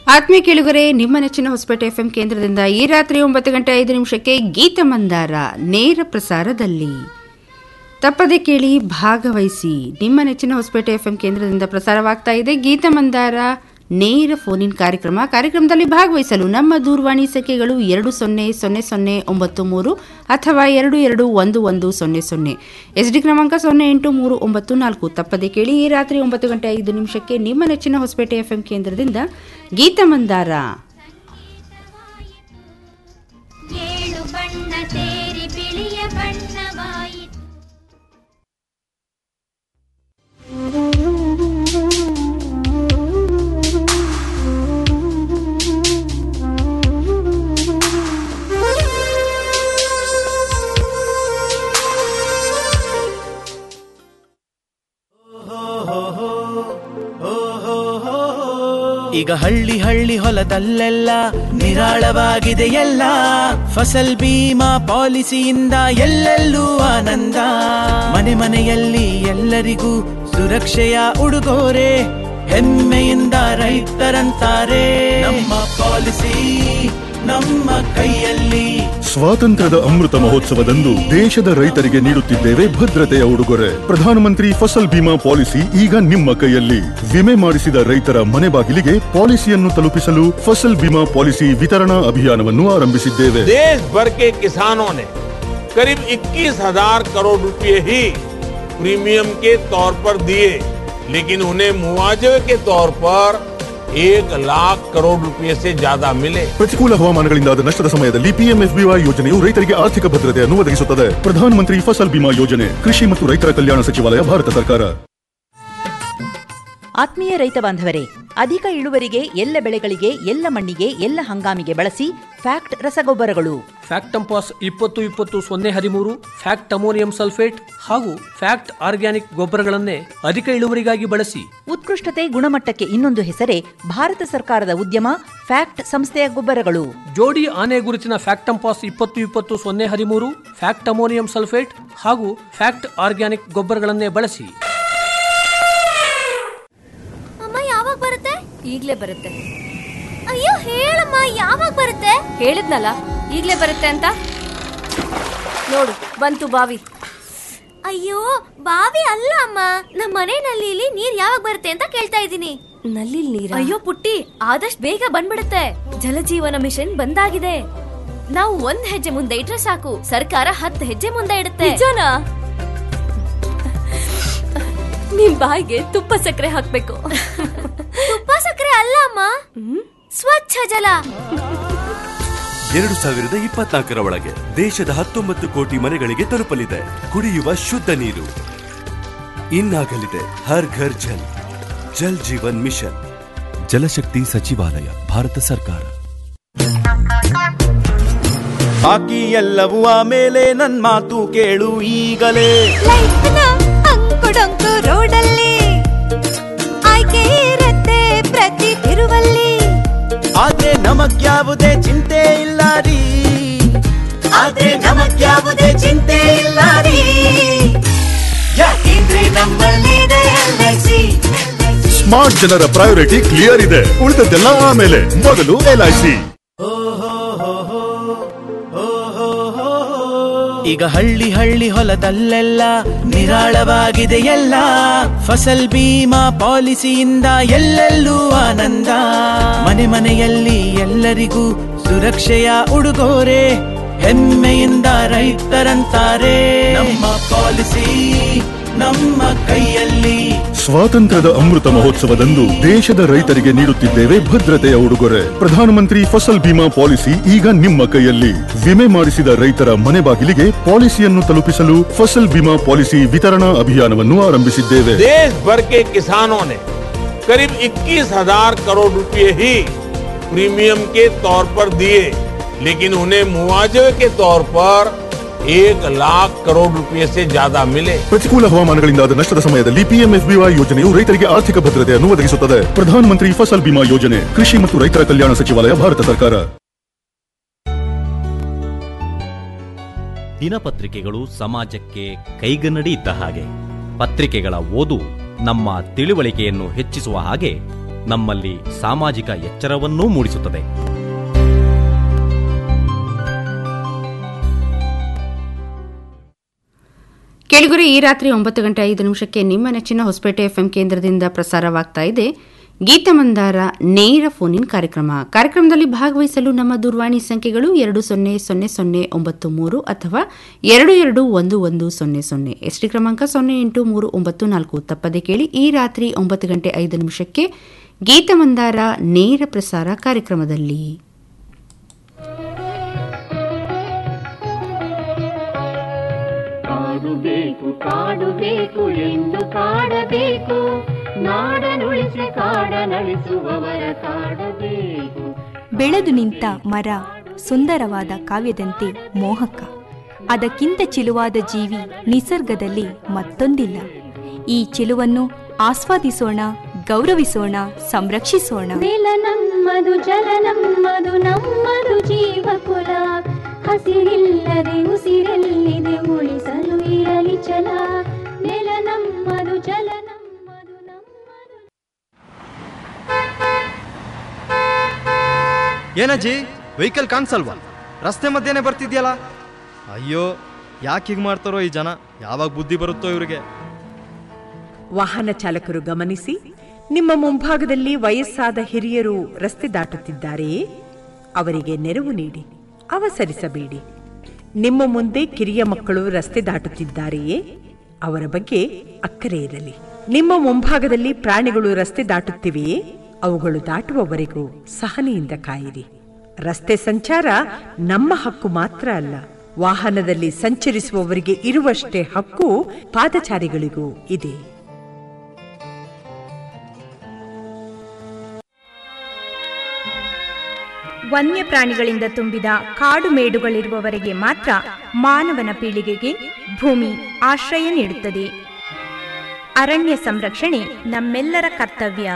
ಆತ್ಮೀಯ ಕೇಳುಗರೆ ನಿಮ್ಮ ನೆಚ್ಚಿನ ಹೊಸಪೇಟೆ ಎಫ್ಎಂ ಕೇಂದ್ರದಿಂದ ಈ ರಾತ್ರಿ ಒಂಬತ್ತು ಗಂಟೆ ಐದು ನಿಮಿಷಕ್ಕೆ ಗೀತ ಮಂದಾರ ನೇರ ಪ್ರಸಾರದಲ್ಲಿ ತಪ್ಪದೆ ಕೇಳಿ ಭಾಗವಹಿಸಿ ನಿಮ್ಮ ನೆಚ್ಚಿನ ಹೊಸಪೇಟೆ ಎಫ್ಎಂ ಕೇಂದ್ರದಿಂದ ಪ್ರಸಾರವಾಗ್ತಾ ಇದೆ ಗೀತ ಮಂದಾರ ನೇರ ಫೋನಿನ್ ಕಾರ್ಯಕ್ರಮ ಕಾರ್ಯಕ್ರಮದಲ್ಲಿ ಭಾಗವಹಿಸಲು ನಮ್ಮ ದೂರವಾಣಿ ಸಂಖ್ಯೆಗಳು ಎರಡು ಸೊನ್ನೆ ಸೊನ್ನೆ ಸೊನ್ನೆ ಒಂಬತ್ತು ಮೂರು ಅಥವಾ ಎರಡು ಎರಡು ಒಂದು ಒಂದು ಸೊನ್ನೆ ಸೊನ್ನೆ ಎಸ್ ಡಿ ಕ್ರಮಾಂಕ ಸೊನ್ನೆ ಎಂಟು ಮೂರು ಒಂಬತ್ತು ನಾಲ್ಕು ತಪ್ಪದೆ ಕೇಳಿ ಈ ರಾತ್ರಿ ಒಂಬತ್ತು ಗಂಟೆ ಐದು ನಿಮಿಷಕ್ಕೆ ನಿಮ್ಮ ನೆಚ್ಚಿನ ಹೊಸಪೇಟೆ ಎಫ್ಎಂ ಕೇಂದ್ರದಿಂದ ಗೀತ ಮಂದಾರ ಏಳು ಬಣ್ಣ ಸೇರಿ ಬಿಳಿಯ ಬಣ್ಣವಾಯಿತು ಈಗ ಹಳ್ಳಿ ಹಳ್ಳಿ ಹೊಲದಲ್ಲೆಲ್ಲ ನಿರಾಳವಾಗಿದೆ ಎಲ್ಲ ಫಸಲ್ ಬೀಮಾ ಪಾಲಿಸಿಯಿಂದ ಎಲ್ಲೆಲ್ಲೂ ಆನಂದ ಮನೆ ಮನೆಯಲ್ಲಿ ಎಲ್ಲರಿಗೂ ಸುರಕ್ಷೆಯ ಉಡುಗೊರೆ ಹೆಮ್ಮೆಯಿಂದ ರೈತರಂತಾರೆ ನಮ್ಮ ಪಾಲಿಸಿ ನಮ್ಮ ಕೈಯಲ್ಲಿ ಸ್ವಾತಂತ್ರ್ಯದ ಅಮೃತ ಮಹೋತ್ಸವದಂದು ದೇಶದ ರೈತರಿಗೆ ನೀಡುತ್ತಿದ್ದೇವೆ ಭದ್ರತೆಯ ಉಡುಗೊರೆ ಪ್ರಧಾನಮಂತ್ರಿ ಫಸಲ್ ಬಿಮಾ ಪಾಲಿಸಿ ಈಗ ನಿಮ್ಮ ಕೈಯಲ್ಲಿ ವಿಮೆ ಮಾಡಿಸಿದ ರೈತರ ಮನೆ ಬಾಗಿಲಿಗೆ ಪಾಲಿಸಿಯನ್ನು ತಲುಪಿಸಲು ಫಸಲ್ ಬಿಮಾ ಪಾಲಿಸಿ ವಿತರಣಾ ಅಭಿಯಾನವನ್ನು ಆರಂಭಿಸಿದ್ದೇವೆ देश भर के किसानों ने करीब 21,000 करोड़ रुपए ही प्रीमियम के तौर पर दिए लेकिन उन्हें मुआवजे के तौर पर एक लाख करोड़ रुपए से ज्यादा मिले ಪ್ರತಿಕೂಲ ಹವಾಮಾನಗಳಿಂದಾದ ನಷ್ಟದ ಸಮಯದಲ್ಲಿ ಪಿಎಂಎಫ್ಬಿವೈ ಯೋಜನೆಯು ರೈತರಿಗೆ ಆರ್ಥಿಕ ಭದ್ರತೆಯನ್ನು ಒದಗಿಸುತ್ತದೆ ಪ್ರಧಾನಮಂತ್ರಿ ಫಸಲ್ ಬಿಮಾ ಯೋಜನೆ ಕೃಷಿ ಮತ್ತು ರೈತರ ಕಲ್ಯಾಣ ಸಚಿವಾಲಯ ಭಾರತ ಸರ್ಕಾರ ಆತ್ಮೀಯ ರೈತ ಬಾಂಧವರೇ ಅಧಿಕ ಇಳುವರಿಗೆ ಎಲ್ಲ ಬೆಳೆಗಳಿಗೆ ಎಲ್ಲ ಮಣ್ಣಿಗೆ ಎಲ್ಲ ಹಂಗಾಮಿಗೆ ಬಳಸಿ ಫ್ಯಾಕ್ಟ್ ರಸಗೊಬ್ಬರಗಳು ಫ್ಯಾಕ್ಟಂಪಾಸ್ ಇಪ್ಪತ್ತು ಇಪ್ಪತ್ತು ಸೊನ್ನೆ ಹದಿಮೂರು ಫ್ಯಾಕ್ಟ್ ಅಮೋನಿಯಂ ಸಲ್ಫೇಟ್ ಹಾಗೂ ಫ್ಯಾಕ್ಟ್ ಆರ್ಗ್ಯಾನಿಕ್ ಗೊಬ್ಬರಗಳನ್ನೇ ಅಧಿಕ ಇಳುವರಿಗಾಗಿ ಬಳಸಿ ಉತ್ಕೃಷ್ಟತೆ ಗುಣಮಟ್ಟಕ್ಕೆ ಇನ್ನೊಂದು ಹೆಸರೇ ಭಾರತ ಸರ್ಕಾರದ ಉದ್ಯಮ ಫ್ಯಾಕ್ಟ್ ಸಂಸ್ಥೆಯ ಗೊಬ್ಬರಗಳು ಜೋಡಿ ಆನೆ ಗುರುತಿನ ಫ್ಯಾಕ್ಟಂಪಾಸ್ ಇಪ್ಪತ್ತು ಇಪ್ಪತ್ತು ಸೊನ್ನೆ ಹದಿಮೂರು ಫ್ಯಾಕ್ಟ್ ಅಮೋನಿಯಂ ಸಲ್ಫೇಟ್ ಹಾಗೂ ಫ್ಯಾಕ್ಟ್ ಆರ್ಗ್ಯಾನಿಕ್ ಗೊಬ್ಬರಗಳನ್ನೇ ಬಳಸಿ ಅಮ್ಮ ಯಾವಾಗ ಬರುತ್ತೆ ಈಗ್ಲೇ ಬರುತ್ತೆ ಅಯ್ಯೋ ಹೇಳಮ್ಮ ಯಾವಾಗ ಬರುತ್ತೆ ಹೇಳಿದ್ನಲ್ಲ ಈಗ್ಲೇ ಬರುತ್ತೆ ಅಂತ ನೋಡು ಬಂತು ಬಾವಿ ಅಯ್ಯೋ ಬಾವಿ ಅಲ್ಲ ಅಮ್ಮ ನಮ್ಮ ಮನೆ ನಲ್ಲಿಲಿ ನೀರ್ ಯಾವಾಗ ಬರುತ್ತೆ ಅಂತ ಕೇಳ್ತಾ ಇದ್ದೀನಿ ನಲ್ಲಿ ನೀರ್ ಅಯ್ಯೋ ಪುಟ್ಟಿ ಆದಷ್ಟು ಬೇಗ ಬಂದ್ಬಿಡುತ್ತೆ ಜಲಜೀವನ ಮಿಷನ್ ಬಂದಾಗಿದೆ ನಾವು ಒಂದ್ ಹೆಜ್ಜೆ ಮುಂದೆ ಇಟ್ರೆ ಸಾಕು ಸರ್ಕಾರ ಹತ್ತು ಹೆಜ್ಜೆ ಮುಂದೆ ಇಡುತ್ತೆ ನಿಜನಾ ನಿಮ್ ಬಾಯಿಗೆ ತುಪ್ಪ ಸಕ್ಕರೆ ಹಾಕ್ಬೇಕು ತುಪ್ಪ ಸಕ್ಕರೆ ಅಲ್ಲ ಅಮ್ಮ ಸ್ವಚ್ಛ ಜಲ ಎರಡು ಸಾವಿರದ ಇಪ್ಪತ್ನಾಲ್ಕರ ಒಳಗೆ ದೇಶದ ಹತ್ತೊಂಬತ್ತು ಕೋಟಿ ಮನೆಗಳಿಗೆ ತಲುಪಲಿದೆ ಕುಡಿಯುವ ಶುದ್ಧ ನೀರು ಇನ್ನಾಗಲಿದೆ ಹರ್ ಘರ್ ಜಲ್ ಜಲ್ ಜೀವನ್ ಮಿಷನ್ ಜಲಶಕ್ತಿ ಸಚಿವಾಲಯ ಭಾರತ ಸರ್ಕಾರ ಬಾಕಿ ಎಲ್ಲವೂ ಆಮೇಲೆ ನನ್ ಮಾತು ಕೇಳು ಈಗಲೇ ಲೈಫ್ನ ಅಂಕುಡೊಂಕು ರೋಡಲ್ಲಿ ಆಯ್ಕೆ ಇರತ್ತೆ ಪ್ರತಿ ತಿರುವಲ್ಲಿ ಆದ್ರೆ ನಮಗ್ಯಾವುದೇ ಚಿಂತೆ ಇಲ್ಲ ರೀ ಆದ್ರೆ ನಮಗ್ಯಾವುದೇ ಚಿಂತೆ ಇಲ್ಲ ರೀ ಯಾಕೆಂದ್ರೆ ನಮ್ಮಲ್ಲಿದೆ LIC. ಸ್ಮಾರ್ಟ್ ಜನರ ಪ್ರಯಾರಿಟಿ ಕ್ಲಿಯರ್ ಇದೆ ಉಳಿದದ್ದೆಲ್ಲ ಆಮೇಲೆ ಮೊದಲು ಎಲ್ಐಸಿ ಈಗ ಹಳ್ಳಿ ಹಳ್ಳಿ ಹೊಲದಲ್ಲೆಲ್ಲ ನಿರಾಳವಾಗಿದೆ ಎಲ್ಲ ಫಸಲ್ ಬೀಮಾ ಪಾಲಿಸಿಯಿಂದ ಎಲ್ಲೆಲ್ಲೂ ಆನಂದ ಮನೆ ಮನೆಯಲ್ಲಿ ಎಲ್ಲರಿಗೂ ಸುರಕ್ಷೆಯ ಉಡುಗೊರೆ ಹೆಮ್ಮೆಯಿಂದ ರೈತರಂತಾರೆ ನಮ್ಮ ಪಾಲಿಸಿ ನಮ್ಮ ಕೈಯಲ್ಲಿ ಸ್ವಾತಂತ್ರ್ಯದ ಅಮೃತ ಮಹೋತ್ಸವದಂದು ದೇಶದ ರೈತರಿಗೆ ನೀಡುತ್ತಿದ್ದೇವೆ ಭದ್ರತೆಯ ಉಡುಗೊರೆ ಪ್ರಧಾನಮಂತ್ರಿ ಫಸಲ್ ಬಿಮಾ ಪಾಲಿಸಿ ಈಗ ನಿಮ್ಮ ಕೈಯಲ್ಲಿ ವಿಮೆ ಮಾಡಿಸಿದ ರೈತರ ಮನೆ ಬಾಗಿಲಿಗೆ ಪಾಲಿಸಿಯನ್ನು ತಲುಪಿಸಲು ಫಸಲ್ ಬಿಮಾ ಪಾಲಿಸಿ ವಿತರಣಾ ಅಭಿಯಾನವನ್ನು ಆರಂಭಿಸಿದ್ದೇವೆ देश भर के किसानों ने करीब 21,000 करोड़ रुपए ही प्रीमियम के तौर पर दिए लेकिन उन्हें मुआवजे के तौर पर एक लाख करोड़ रुपए से ज्यादा मिले ಪ್ರತಿಕೂಲ ಹವಾಮಾನಗಳಿಂದಾದ ನಷ್ಟದ ಸಮಯದಲ್ಲಿ ಪಿಎಂಎಫ್ಬಿವೈ ಯೋಜನೆಯು ರೈತರಿಗೆ ಆರ್ಥಿಕ ಭದ್ರತೆಯನ್ನು ಒದಗಿಸುತ್ತದೆ ಪ್ರಧಾನಮಂತ್ರಿ ಫಸಲ್ ಬಿಮಾ ಯೋಜನೆ ಕೃಷಿ ಮತ್ತು ರೈತರ ಕಲ್ಯಾಣ ಸಚಿವಾಲಯ ಭಾರತ ಸರ್ಕಾರ ದಿನಪತ್ರಿಕೆಗಳು ಸಮಾಜಕ್ಕೆ ಕೈಗನ್ನಡಿ ಇದ್ದ ಹಾಗೆ ಪತ್ರಿಕೆಗಳ ಓದು ನಮ್ಮ ತಿಳುವಳಿಕೆಯನ್ನು ಹೆಚ್ಚಿಸುವ ಹಾಗೆ ನಮ್ಮಲ್ಲಿ ಸಾಮಾಜಿಕ ಎಚ್ಚರವನ್ನೂ ಮೂಡಿಸುತ್ತದೆ ಕೆಳಗುರೆ ಈ ರಾತ್ರಿ ಒಂಬತ್ತು ಗಂಟೆ ಐದು ನಿಮಿಷಕ್ಕೆ ನಿಮ್ಮ ನೆಚ್ಚಿನ ಹೊಸಪೇಟೆ ಎಫ್ಎಂ ಕೇಂದ್ರದಿಂದ ಪ್ರಸಾರವಾಗ್ತಾ ಇದೆ ಗೀತಮಂದಾರ ನೇರ ಫೋನ್ ಇನ್ ಕಾರ್ಯಕ್ರಮ ಕಾರ್ಯಕ್ರಮದಲ್ಲಿ ಭಾಗವಹಿಸಲು ನಮ್ಮ ದೂರವಾಣಿ ಸಂಖ್ಯೆಗಳು ಎರಡು ಸೊನ್ನೆ ಸೊನ್ನೆ ಸೊನ್ನೆ ಒಂಬತ್ತು ಮೂರು ಅಥವಾ ಎರಡು ಎರಡು ಒಂದು ಒಂದು ಸೊನ್ನೆ ಸೊನ್ನೆ ಎಸ್ಟಿ ಕ್ರಮಾಂಕ ಸೊನ್ನೆ ಎಂಟು ಮೂರು ಒಂಬತ್ತು ನಾಲ್ಕು ತಪ್ಪದೆ ಕೇಳಿ ಈ ರಾತ್ರಿ ಒಂಬತ್ತು ಗಂಟೆ ಐದು ನಿಮಿಷಕ್ಕೆ ಗೀತಮಂದಾರ ನೇರ ಪ್ರಸಾರ ಕಾರ್ಯಕ್ರಮದಲ್ಲಿ ಕಾಡುಬೇಕು ಕಾಡುಬೇಕು ಎಂದು ಕಾಡಬೇಕು ನಾಡನುಳಿಸಿ ಕಾಡನಳಿಸುವವರ ಕಾಡಬೇಕು ಬೆಳೆದು ನಿಂತ ಮರ ಸುಂದರವಾದ ಕಾವ್ಯದಂತೆ ಮೋಹಕ ಅದಕ್ಕಿಂತ ಚಿಲುವಾದ ಜೀವಿ ನಿಸರ್ಗದಲ್ಲಿ ಮತ್ತೊಂದಿಲ್ಲ ಈ ಚಿಲುವನ್ನು ಆಸ್ವಾದಿಸೋಣ ಗೌರವಿಸೋಣ ಸಂರಕ್ಷಿಸೋಣ ನೆಲ ನಮ್ಮದು ಜಲ ನಮ್ಮದು ನಮ್ಮದು ಜೀವಕುಲ ಹಸಿರಿಲ್ಲದೆ ಉಸಿರೆಲ್ಲಿದೆ ಉಳಿಸಲು ಇರಲಿ ಛಲ ನೆಲ ನಮ್ಮದು ಜಲ ನಮ್ಮದು ನಮ್ಮದು ಏನಜ್ಜಿ ವೆಹಿಕಲ್ ಕಾಣಿಸಲ್ವಾ ರಸ್ತೆ ಮಧ್ಯೆನೆ ಬರ್ತಿದ್ಯಲ್ಲ ಅಯ್ಯೋ ಯಾಕೆ ಹೀಗೆ ಮಾಡ್ತಾರೋ ಈ ಜನ ಯಾವಾಗ ಬುದ್ಧಿ ಬರುತ್ತೋ ಇವರಿಗೆ ವಾಹನ ಚಾಲಕರು ಗಮನಿಸಿ ನಿಮ್ಮ ಮುಂಭಾಗದಲ್ಲಿ ವಯಸ್ಸಾದ ಹಿರಿಯರು ರಸ್ತೆ ದಾಟುತ್ತಿದ್ದಾರೆಯೇ ಅವರಿಗೆ ನೆರವು ನೀಡಿ ಅವಸರಿಸಬೇಡಿ ನಿಮ್ಮ ಮುಂದೆ ಕಿರಿಯ ಮಕ್ಕಳು ರಸ್ತೆ ದಾಟುತ್ತಿದ್ದಾರೆಯೇ ಅವರ ಬಗ್ಗೆ ಅಕ್ಕರೆ ಇರಲಿ ನಿಮ್ಮ ಮುಂಭಾಗದಲ್ಲಿ ಪ್ರಾಣಿಗಳು ರಸ್ತೆ ದಾಟುತ್ತಿವೆಯೇ ಅವುಗಳು ದಾಟುವವರೆಗೂ ಸಹನೆಯಿಂದ ಕಾಯಿರಿ ರಸ್ತೆ ಸಂಚಾರ ನಮ್ಮ ಹಕ್ಕು ಮಾತ್ರ ಅಲ್ಲ ವಾಹನದಲ್ಲಿ ಸಂಚರಿಸುವವರಿಗೆ ಇರುವಷ್ಟೇ ಹಕ್ಕು ಪಾದಚಾರಿಗಳಿಗೂ ಇದೆ ವನ್ಯ ಪ್ರಾಣಿಗಳಿಂದ ತುಂಬಿದ ಕಾಡು ಮೇಡುಗಳಿರುವವರೆಗೆ ಮಾತ್ರ ಮಾನವನ ಪೀಳಿಗೆಗೆ ಭೂಮಿ ಆಶ್ರಯ ನೀಡುತ್ತದೆ ಅರಣ್ಯ ಸಂರಕ್ಷಣೆ ನಮ್ಮೆಲ್ಲರ ಕರ್ತವ್ಯ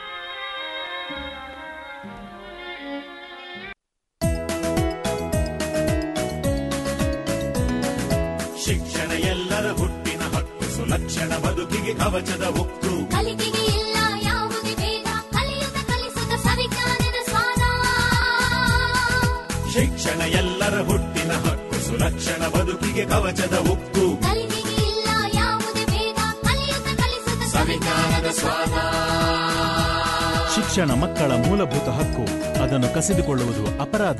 ಶಿಕ್ಷಣ ಎಲ್ಲರ ಹುಟ್ಟಿನ ಹಕ್ಕು ಸುಲಕ್ಷಣ ಬದುಕಿಗೆ ಕವಚದ ಉಕ್ಕು ಕಲಿಕೆಗೆ ಇಲ್ಲ ಯಾವುದೇ ಭೇದ ಕಲಿಯುತ್ತ ಕಲಿಸುತ್ತ ಸವಿಜ್ಞಾನದ ಸ್ವಾದ ಶಿಕ್ಷಣ ಎಲ್ಲರ ಹುಟ್ಟಿನ ಹಕ್ಕು ಸುಲಕ್ಷಣ ಬದುಕಿಗೆ ಕವಚದ ಉಕ್ಕು ಕಲಿಕೆಗೆ ಇಲ್ಲ ಯಾವುದೇ ಭೇದ ಕಲಿಯುತ್ತ ಕಲಿಸುತ್ತ ಸವಿಜ್ಞಾನದ ಸ್ವಾದ ಶಿಕ್ಷಣ ಮಕ್ಕಳ ಮೂಲಭೂತ ಹಕ್ಕು ಅದನ್ನು ಕಸಿದುಕೊಳ್ಳುವುದು ಅಪರಾಧ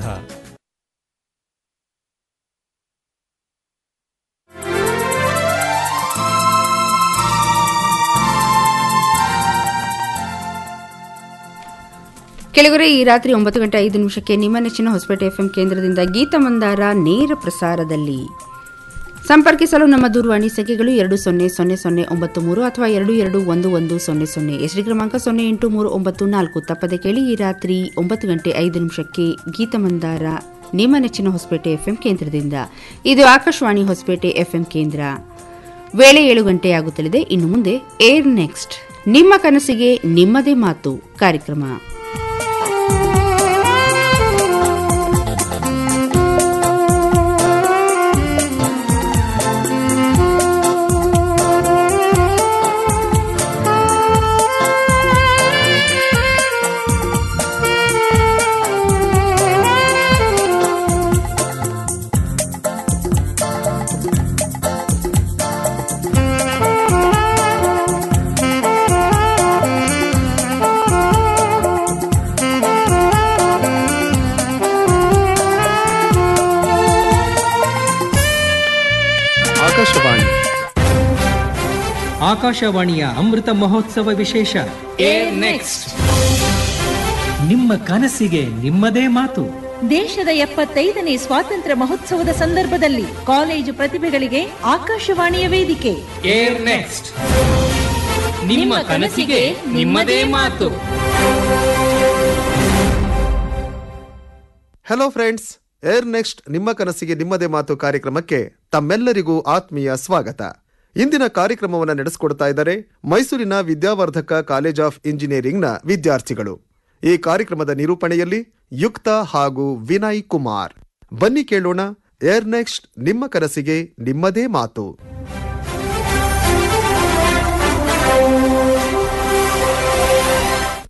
ಕೆಳಗರೆ ಈ ರಾತ್ರಿ ಒಂಬತ್ತು ಗಂಟೆ ಐದು ನಿಮಿಷಕ್ಕೆ ನಿಮ್ಮ ನೆಚ್ಚಿನ ಹೊಸಪೇಟೆ ಎಫ್ಎಂ ಕೇಂದ್ರದಿಂದ ಗೀತಮಂದಾರ ನೇರ ಪ್ರಸಾರದಲ್ಲಿ ಸಂಪರ್ಕಿಸಲು ನಮ್ಮ ದೂರವಾಣಿ ಸಂಖ್ಯೆಗಳು ಎರಡು ಸೊನ್ನೆ ಸೊನ್ನೆ ಸೊನ್ನೆ ಒಂಬತ್ತು ಮೂರು ಅಥವಾ ಎರಡು ಎರಡು ಒಂದು ಒಂದು ಸೊನ್ನೆ ಸೊನ್ನೆ ಎಸ್ಡಿ ಕ್ರಮಾಂಕ ಸೊನ್ನೆ ಎಂಟು ಮೂರು ಒಂಬತ್ತು ನಾಲ್ಕು ತಪ್ಪದೆ ಕೇಳಿ ಈ ರಾತ್ರಿ ಒಂಬತ್ತು ಗಂಟೆ ಐದು ನಿಮಿಷಕ್ಕೆ ಗೀತಮಂದಾರ ನಿಮ್ಮ ನೆಚ್ಚಿನ ಹೊಸಪೇಟೆ ಎಫ್ಎಂ ಕೇಂದ್ರದಿಂದ ಇದು ಆಕಾಶವಾಣಿ ಹೊಸಪೇಟೆ ಎಫ್ಎಂ ಕೇಂದ್ರ ವೇಳೆ ಏಳು ಗಂಟೆ ಆಗುತ್ತಲಿದೆ ಇನ್ನು ಮುಂದೆ ಏರ್ ನೆಕ್ಸ್ಟ್ ನಿಮ್ಮ ಕನಸಿಗೆ ನಿಮ್ಮದೇ ಮಾತು ಕಾರ್ಯಕ್ರಮ ಆಕಾಶವಾಣಿ ಆಕಾಶವಾಣಿಯ ಅಮೃತ ಮಹೋತ್ಸವ ವಿಶೇಷ ಏರ್ ನೆಕ್ಸ್ಟ್ ನಿಮ್ಮ ಕನಸಿಗೆ ನಿಮ್ಮದೇ ಮಾತು ದೇಶದ ಎಪ್ಪತ್ತೈದನೇ ಸ್ವಾತಂತ್ರ್ಯ ಮಹೋತ್ಸವದ ಸಂದರ್ಭದಲ್ಲಿ ಕಾಲೇಜು ಪ್ರತಿಭೆಗಳಿಗೆ ಆಕಾಶವಾಣಿಯ ವೇದಿಕೆ ಏರ್ ನೆಕ್ಸ್ಟ್ ನಿಮ್ಮ ಕನಸಿಗೆ ನಿಮ್ಮದೇ ಮಾತು ಹಲೋ ಫ್ರೆಂಡ್ಸ್ ಏರ್ ನೆಕ್ಸ್ಟ್ ನಿಮ್ಮ ಕನಸಿಗೆ ನಿಮ್ಮದೇ ಮಾತು ಕಾರ್ಯಕ್ರಮಕ್ಕೆ ತಮ್ಮೆಲ್ಲರಿಗೂ ಆತ್ಮೀಯ ಸ್ವಾಗತ ಇಂದಿನ ಕಾರ್ಯಕ್ರಮವನ್ನು ನಡೆಸಿಕೊಡ್ತಾ ಇದ್ದಾರೆ ಮೈಸೂರಿನ ವಿದ್ಯಾವರ್ಧಕ ಕಾಲೇಜ್ ಆಫ್ ಇಂಜಿನಿಯರಿಂಗ್ನ ವಿದ್ಯಾರ್ಥಿಗಳು ಈ ಕಾರ್ಯಕ್ರಮದ ನಿರೂಪಣೆಯಲ್ಲಿ ಯುಕ್ತ ಹಾಗೂ ವಿನಯ್ ಕುಮಾರ್ ಬನ್ನಿ ಕೇಳೋಣ ಏರ್ ನೆಕ್ಸ್ಟ್ ನಿಮ್ಮ ಕನಸಿಗೆ ನಿಮ್ಮದೇ ಮಾತು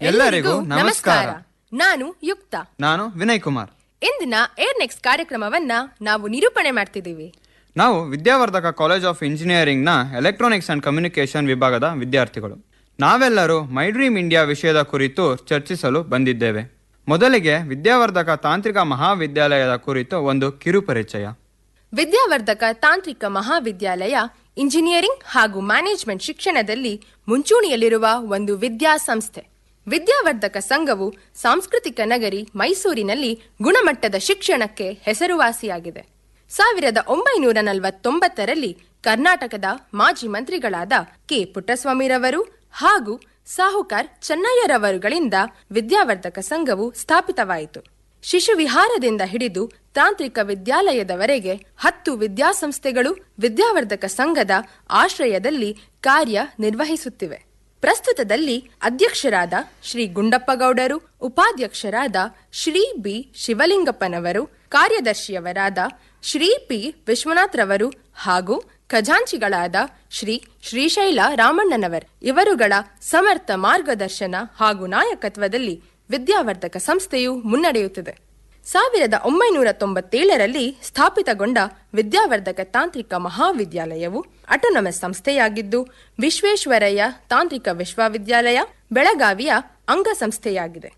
ಎಲ್ಲರಿಗೂ ನಮಸ್ಕಾರ. ನಾನು ಯುಕ್ತ ನಾನು ವಿನಯ್ ಕುಮಾರ್ ಇಂದಿನ ಏರ್ ನೆಕ್ಸ್ಟ್ ಕಾರ್ಯಕ್ರಮವನ್ನ ನಾವು ನಿರೂಪಣೆ ಮಾಡ್ತಿದ್ದೀವಿ ನಾವು ವಿದ್ಯಾವರ್ಧಕ ಕಾಲೇಜ್ ಆಫ್ ಇಂಜಿನಿಯರಿಂಗ್ನ ಎಲೆಕ್ಟ್ರಾನಿಕ್ಸ್ ಅಂಡ್ ಕಮ್ಯುನಿಕೇಷನ್ ವಿಭಾಗದ ವಿದ್ಯಾರ್ಥಿಗಳು ನಾವೆಲ್ಲರೂ ಮೈ ಡ್ರೀಮ್ ಇಂಡಿಯಾ ವಿಷಯದ ಕುರಿತು ಚರ್ಚಿಸಲು ಬಂದಿದ್ದೇವೆ ಮೊದಲಿಗೆ ವಿದ್ಯಾವರ್ಧಕ ತಾಂತ್ರಿಕ ಮಹಾವಿದ್ಯಾಲಯದ ಕುರಿತು ಒಂದು ಕಿರು ಪರಿಚಯ ವಿದ್ಯಾವರ್ಧಕ ತಾಂತ್ರಿಕ ಮಹಾವಿದ್ಯಾಲಯ ಇಂಜಿನಿಯರಿಂಗ್ ಹಾಗೂ ಮ್ಯಾನೇಜ್ಮೆಂಟ್ ಶಿಕ್ಷಣದಲ್ಲಿ ಮುಂಚೂಣಿಯಲ್ಲಿರುವ ಒಂದು ವಿದ್ಯಾಸಂಸ್ಥೆ ವಿದ್ಯಾವರ್ಧಕ ಸಂಘವು ಸಾಂಸ್ಕೃತಿಕ ನಗರಿ ಮೈಸೂರಿನಲ್ಲಿ ಗುಣಮಟ್ಟದ ಶಿಕ್ಷಣಕ್ಕೆ ಹೆಸರುವಾಸಿಯಾಗಿದೆ ಸಾವಿರದ ಒಂಬೈನೂರ ನಲವತ್ತೊಂಬತ್ತರಲ್ಲಿ ಕರ್ನಾಟಕದ ಮಾಜಿ ಮಂತ್ರಿಗಳಾದ ಕೆ ಪುಟ್ಟಸ್ವಾಮಿರವರು ಹಾಗೂ ಸಾಹುಕಾರ್ ಚೆನ್ನಯ್ಯರವರುಗಳಿಂದ ವಿದ್ಯಾವರ್ಧಕ ಸಂಘವು ಸ್ಥಾಪಿತವಾಯಿತು ಶಿಶುವಿಹಾರದಿಂದ ಹಿಡಿದು ತಾಂತ್ರಿಕ ವಿದ್ಯಾಲಯದವರೆಗೆ ಹತ್ತು ವಿದ್ಯಾಸಂಸ್ಥೆಗಳು ವಿದ್ಯಾವರ್ಧಕ ಸಂಘದ ಆಶ್ರಯದಲ್ಲಿ ಕಾರ್ಯ ನಿರ್ವಹಿಸುತ್ತಿವೆ ಪ್ರಸ್ತುತದಲ್ಲಿ ಅಧ್ಯಕ್ಷರಾದ ಶ್ರೀ ಗುಂಡಪ್ಪಗೌಡರು ಉಪಾಧ್ಯಕ್ಷರಾದ ಶ್ರೀ ಬಿ ಶಿವಲಿಂಗಪ್ಪನವರು ಕಾರ್ಯದರ್ಶಿಯವರಾದ ಶ್ರೀ ಪಿ ವಿಶ್ವನಾಥ್ರವರು ಹಾಗೂ ಖಜಾಂಚಿಗಳಾದ ಶ್ರೀ ಶ್ರೀಶೈಲ ರಾಮಣ್ಣನವರ್ ಇವರುಗಳ ಸಮರ್ಥ ಮಾರ್ಗದರ್ಶನ ಹಾಗೂ ನಾಯಕತ್ವದಲ್ಲಿ ವಿದ್ಯಾವರ್ಧಕ ಸಂಸ್ಥೆಯು ಮುನ್ನಡೆಯುತ್ತಿದೆ ಸಾವಿರದ ಒಂಬೈನೂರ ತೊಂಬತ್ತೇಳರಲ್ಲಿ ಸ್ಥಾಪಿತಗೊಂಡ ವಿದ್ಯಾವರ್ಧಕ ತಾಂತ್ರಿಕ ಮಹಾವಿದ್ಯಾಲಯವು ಅಟೋನಮಸ್ ಸಂಸ್ಥೆಯಾಗಿದ್ದು ವಿಶ್ವೇಶ್ವರಯ್ಯ ತಾಂತ್ರಿಕ ವಿಶ್ವವಿದ್ಯಾಲಯ ಬೆಳಗಾವಿಯ ಅಂಗಸಂಸ್ಥೆಯಾಗಿದೆ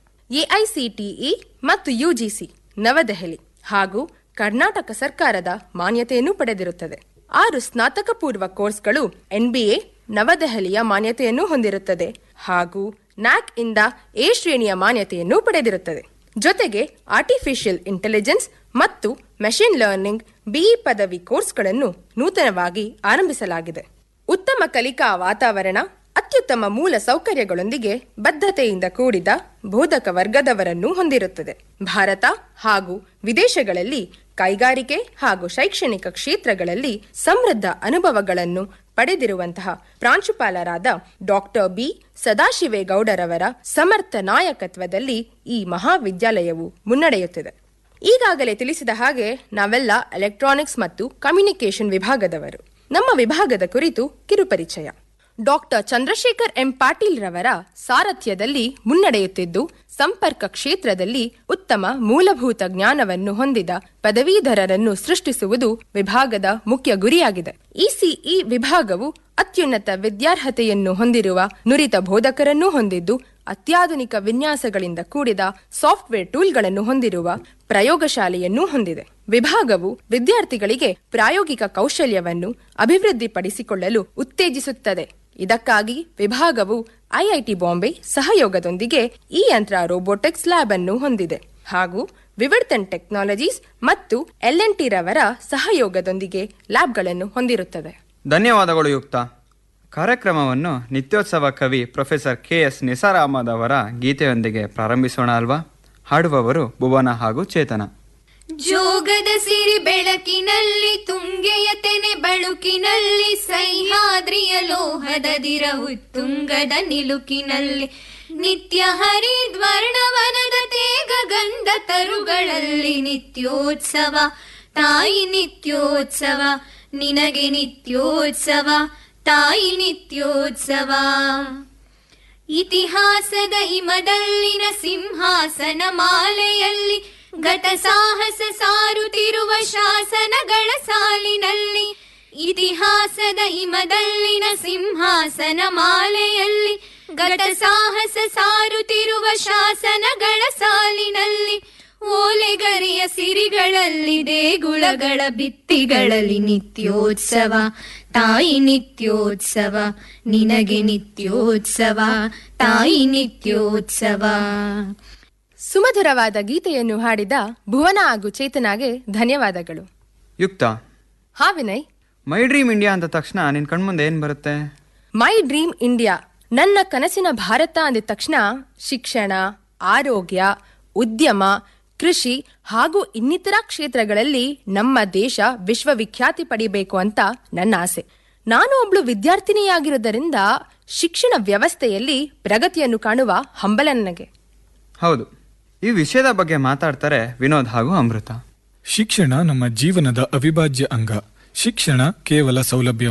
ಎಐಸಿಟಿಇ ಮತ್ತು ಯುಜಿಸಿ ನವದೆಹಲಿ ಹಾಗೂ ಕರ್ನಾಟಕ ಸರ್ಕಾರದ ಮಾನ್ಯತೆಯನ್ನು ಪಡೆದಿರುತ್ತದೆ ಆರು ಸ್ನಾತಕ ಪೂರ್ವ ಕೋರ್ಸ್ಗಳು ಎನ್ಬಿಎ ನವದೆಹಲಿಯ ಮಾನ್ಯತೆಯನ್ನು ಹೊಂದಿರುತ್ತದೆ ಹಾಗೂ ನ್ಯಾಕ್ ಇಂದ ಎ ಶ್ರೇಣಿಯ ಮಾನ್ಯತೆಯನ್ನು ಪಡೆದಿರುತ್ತದೆ ಜೊತೆಗೆ ಆರ್ಟಿಫಿಷಿಯಲ್ ಇಂಟೆಲಿಜೆನ್ಸ್ ಮತ್ತು ಮೆಷಿನ್ ಲರ್ನಿಂಗ್ ಬಿಇ ಪದವಿ ಕೋರ್ಸ್ಗಳನ್ನು ನೂತನವಾಗಿ ಆರಂಭಿಸಲಾಗಿದೆ ಉತ್ತಮ ಕಲಿಕಾ ವಾತಾವರಣ ಅತ್ಯುತ್ತಮ ಮೂಲ ಸೌಕರ್ಯಗಳೊಂದಿಗೆ ಬದ್ಧತೆಯಿಂದ ಕೂಡಿದ ಬೋಧಕ ವರ್ಗದವರನ್ನು ಹೊಂದಿರುತ್ತದೆ ಭಾರತ ಹಾಗೂ ವಿದೇಶಗಳಲ್ಲಿ ಕೈಗಾರಿಕೆ ಹಾಗೂ ಶೈಕ್ಷಣಿಕ ಕ್ಷೇತ್ರಗಳಲ್ಲಿ ಸಮೃದ್ಧ ಅನುಭವಗಳನ್ನು ಪಡೆದಿರುವಂತಹ ಪ್ರಾಂಶುಪಾಲರಾದ ಡಾಕ್ಟರ್ ಬಿ ಸದಾಶಿವೇಗೌಡರವರ ಸಮರ್ಥ ನಾಯಕತ್ವದಲ್ಲಿ ಈ ಮಹಾವಿದ್ಯಾಲಯವು ಮುನ್ನಡೆಯುತ್ತಿದೆ ಈಗಾಗಲೇ ತಿಳಿಸಿದ ಹಾಗೆ ನಾವೆಲ್ಲ ಎಲೆಕ್ಟ್ರಾನಿಕ್ಸ್ ಮತ್ತು ಕಮ್ಯುನಿಕೇಷನ್ ವಿಭಾಗದವರು ನಮ್ಮ ವಿಭಾಗದ ಕುರಿತು ಕಿರುಪರಿಚಯ ಡಾಕ್ಟರ್ ಚಂದ್ರಶೇಖರ್ ಎಂ ಪಾಟೀಲ್ ರವರ ಸಾರಥ್ಯದಲ್ಲಿ ಮುನ್ನಡೆಯುತ್ತಿದ್ದು ಸಂಪರ್ಕ ಕ್ಷೇತ್ರದಲ್ಲಿ ಉತ್ತಮ ಮೂಲಭೂತ ಜ್ಞಾನವನ್ನು ಹೊಂದಿದ ಪದವೀಧರರನ್ನು ಸೃಷ್ಟಿಸುವುದು ವಿಭಾಗದ ಮುಖ್ಯ ಗುರಿಯಾಗಿದೆ ಇಸಿಇ ವಿಭಾಗವು ಅತ್ಯುನ್ನತ ವಿದ್ಯಾರ್ಹತೆಯನ್ನು ಹೊಂದಿರುವ ನುರಿತ ಬೋಧಕರನ್ನು ಹೊಂದಿದ್ದು ಅತ್ಯಾಧುನಿಕ ವಿನ್ಯಾಸಗಳಿಂದ ಕೂಡಿದ ಸಾಫ್ಟ್ವೇರ್ ಟೂಲ್ಗಳನ್ನು ಹೊಂದಿರುವ ಪ್ರಯೋಗಶಾಲೆಯನ್ನು ಹೊಂದಿದೆ ವಿಭಾಗವು ವಿದ್ಯಾರ್ಥಿಗಳಿಗೆ ಪ್ರಾಯೋಗಿಕ ಕೌಶಲ್ಯವನ್ನು ಅಭಿವೃದ್ಧಿಪಡಿಸಿಕೊಳ್ಳಲು ಉತ್ತೇಜಿಸುತ್ತದೆ ಇದಕ್ಕಾಗಿ ವಿಭಾಗವು ಐಐಟಿ ಬಾಂಬೆ ಸಹಯೋಗದೊಂದಿಗೆ ಈ ಯಂತ್ರ ರೋಬೋಟಿಕ್ಸ್ ಲ್ಯಾಬ್ ಅನ್ನು ಹೊಂದಿದೆ ಹಾಗೂ ವಿವರ್ತನ್ ಟೆಕ್ನಾಲಜೀಸ್ ಮತ್ತು ಎಲ್ಎನ್ಟಿ ರವರ ಸಹಯೋಗದೊಂದಿಗೆ ಲ್ಯಾಬ್ಗಳನ್ನು ಹೊಂದಿರುತ್ತದೆ ಧನ್ಯವಾದಗಳು ಯುಕ್ತ ಕಾರ್ಯಕ್ರಮವನ್ನು ನಿತ್ಯೋತ್ಸವ ಕವಿ professor K S Nisar Ahmad ಅವರ ಗೀತೆಯೊಂದಿಗೆ ಪ್ರಾರಂಭಿಸೋಣ ಅಲ್ವಾ ಹಾಡುವವರು ಭುವನ ಹಾಗೂ ಚೇತನ ಜೋಗದ ಸಿರಿ ಬೆಳಕಿನಲ್ಲಿ ತುಂಗೆಯ ತೆನೆ ಬಳುಕಿನಲ್ಲಿ ಸಹ್ಯಾದ್ರಿಯ ಲೋಹದ ದಿರವು ತುಂಗದ ನಿಲುಕಿನಲ್ಲಿ ನಿತ್ಯ ಹರಿದ್ವರ್ಣವನದ ತೇಗ ಗಂಧ ತರುಗಳಲ್ಲಿ ನಿತ್ಯೋತ್ಸವ ತಾಯಿ ನಿತ್ಯೋತ್ಸವ ನಿನಗೆ ನಿತ್ಯೋತ್ಸವ ತಾಯಿ ನಿತ್ಯೋತ್ಸವ ಇತಿಹಾಸದ ಹಿಮದಲ್ಲಿನ ಸಿಂಹಾಸನ ಮಾಲೆಯಲ್ಲಿ ಗತ ಸಾಹಸ ಸಾರುತ್ತಿರುವ ಶಾಸನಗಳ ಸಾಲಿನಲ್ಲಿ ಇತಿಹಾಸದ ಹಿಮದಲ್ಲಿನ ಸಿಂಹಾಸನ ಮಾಲೆಯಲ್ಲಿ ಗತ ಸಾಹಸ ಸಾರುತ್ತಿರುವ ಶಾಸನಗಳ ಸಾಲಿನಲ್ಲಿ ಓಲೆಗರಿಯ ಸಿರಿಗಳಲ್ಲಿ ದೇಗುಳಗಳ ಭಿತ್ತಿಗಳಲ್ಲಿ ನಿತ್ಯೋತ್ಸವ ತಾಯಿ ನಿತ್ಯೋತ್ಸವ ನಿನಗೆ ನಿತ್ಯೋತ್ಸವ ತಾಯಿ ನಿತ್ಯೋತ್ಸವ ಸುಮಧುರವಾದ ಗೀತೆಯನ್ನು ಹಾಡಿದ ಭುವನ ಹಾಗೂ ಚೇತನಾಗೆ ಧನ್ಯವಾದಗಳು ಯುಕ್ತ ಹಾ ವಿನಯ್ ಮೈ ಡ್ರೀಮ್ ಇಂಡಿಯಾ ಅಂದ ತಕ್ಷಣ ನಿನ್ ಕಣ್ಮುಂದೆ ಏನ್ ಬರುತ್ತೆ ಮೈ ಡ್ರೀಮ್ ಇಂಡಿಯಾ ನನ್ನ ಕನಸಿನ ಭಾರತ ಅಂದ ತಕ್ಷಣ ಶಿಕ್ಷಣ ಆರೋಗ್ಯ ಉದ್ಯಮ ಕೃಷಿ ಹಾಗೂ ಇನ್ನಿತರ ಕ್ಷೇತ್ರಗಳಲ್ಲಿ ನಮ್ಮ ದೇಶ ವಿಶ್ವವಿಖ್ಯಾತಿ ಪಡಿಬೇಕು ಅಂತ ನನ್ನ ಆಸೆ ನಾನು ಒಬ್ಳು ವಿದ್ಯಾರ್ಥಿನಿಯಾಗಿರುವುದರಿಂದ ಶಿಕ್ಷಣ ವ್ಯವಸ್ಥೆಯಲ್ಲಿ ಪ್ರಗತಿಯನ್ನು ಕಾಣುವ ಹಂಬಲ ನನಗೆ ಹೌದು ಈ ವಿಷಯದ ಬಗ್ಗೆ ಮಾತಾಡ್ತಾರೆ ವಿನೋದ್ ಹಾಗೂ ಅಮೃತ ಶಿಕ್ಷಣ ನಮ್ಮ ಜೀವನದ ಅವಿಭಾಜ್ಯ ಅಂಗ ಶಿಕ್ಷಣ ಕೇವಲ ಸೌಲಭ್ಯವಲ್ಲ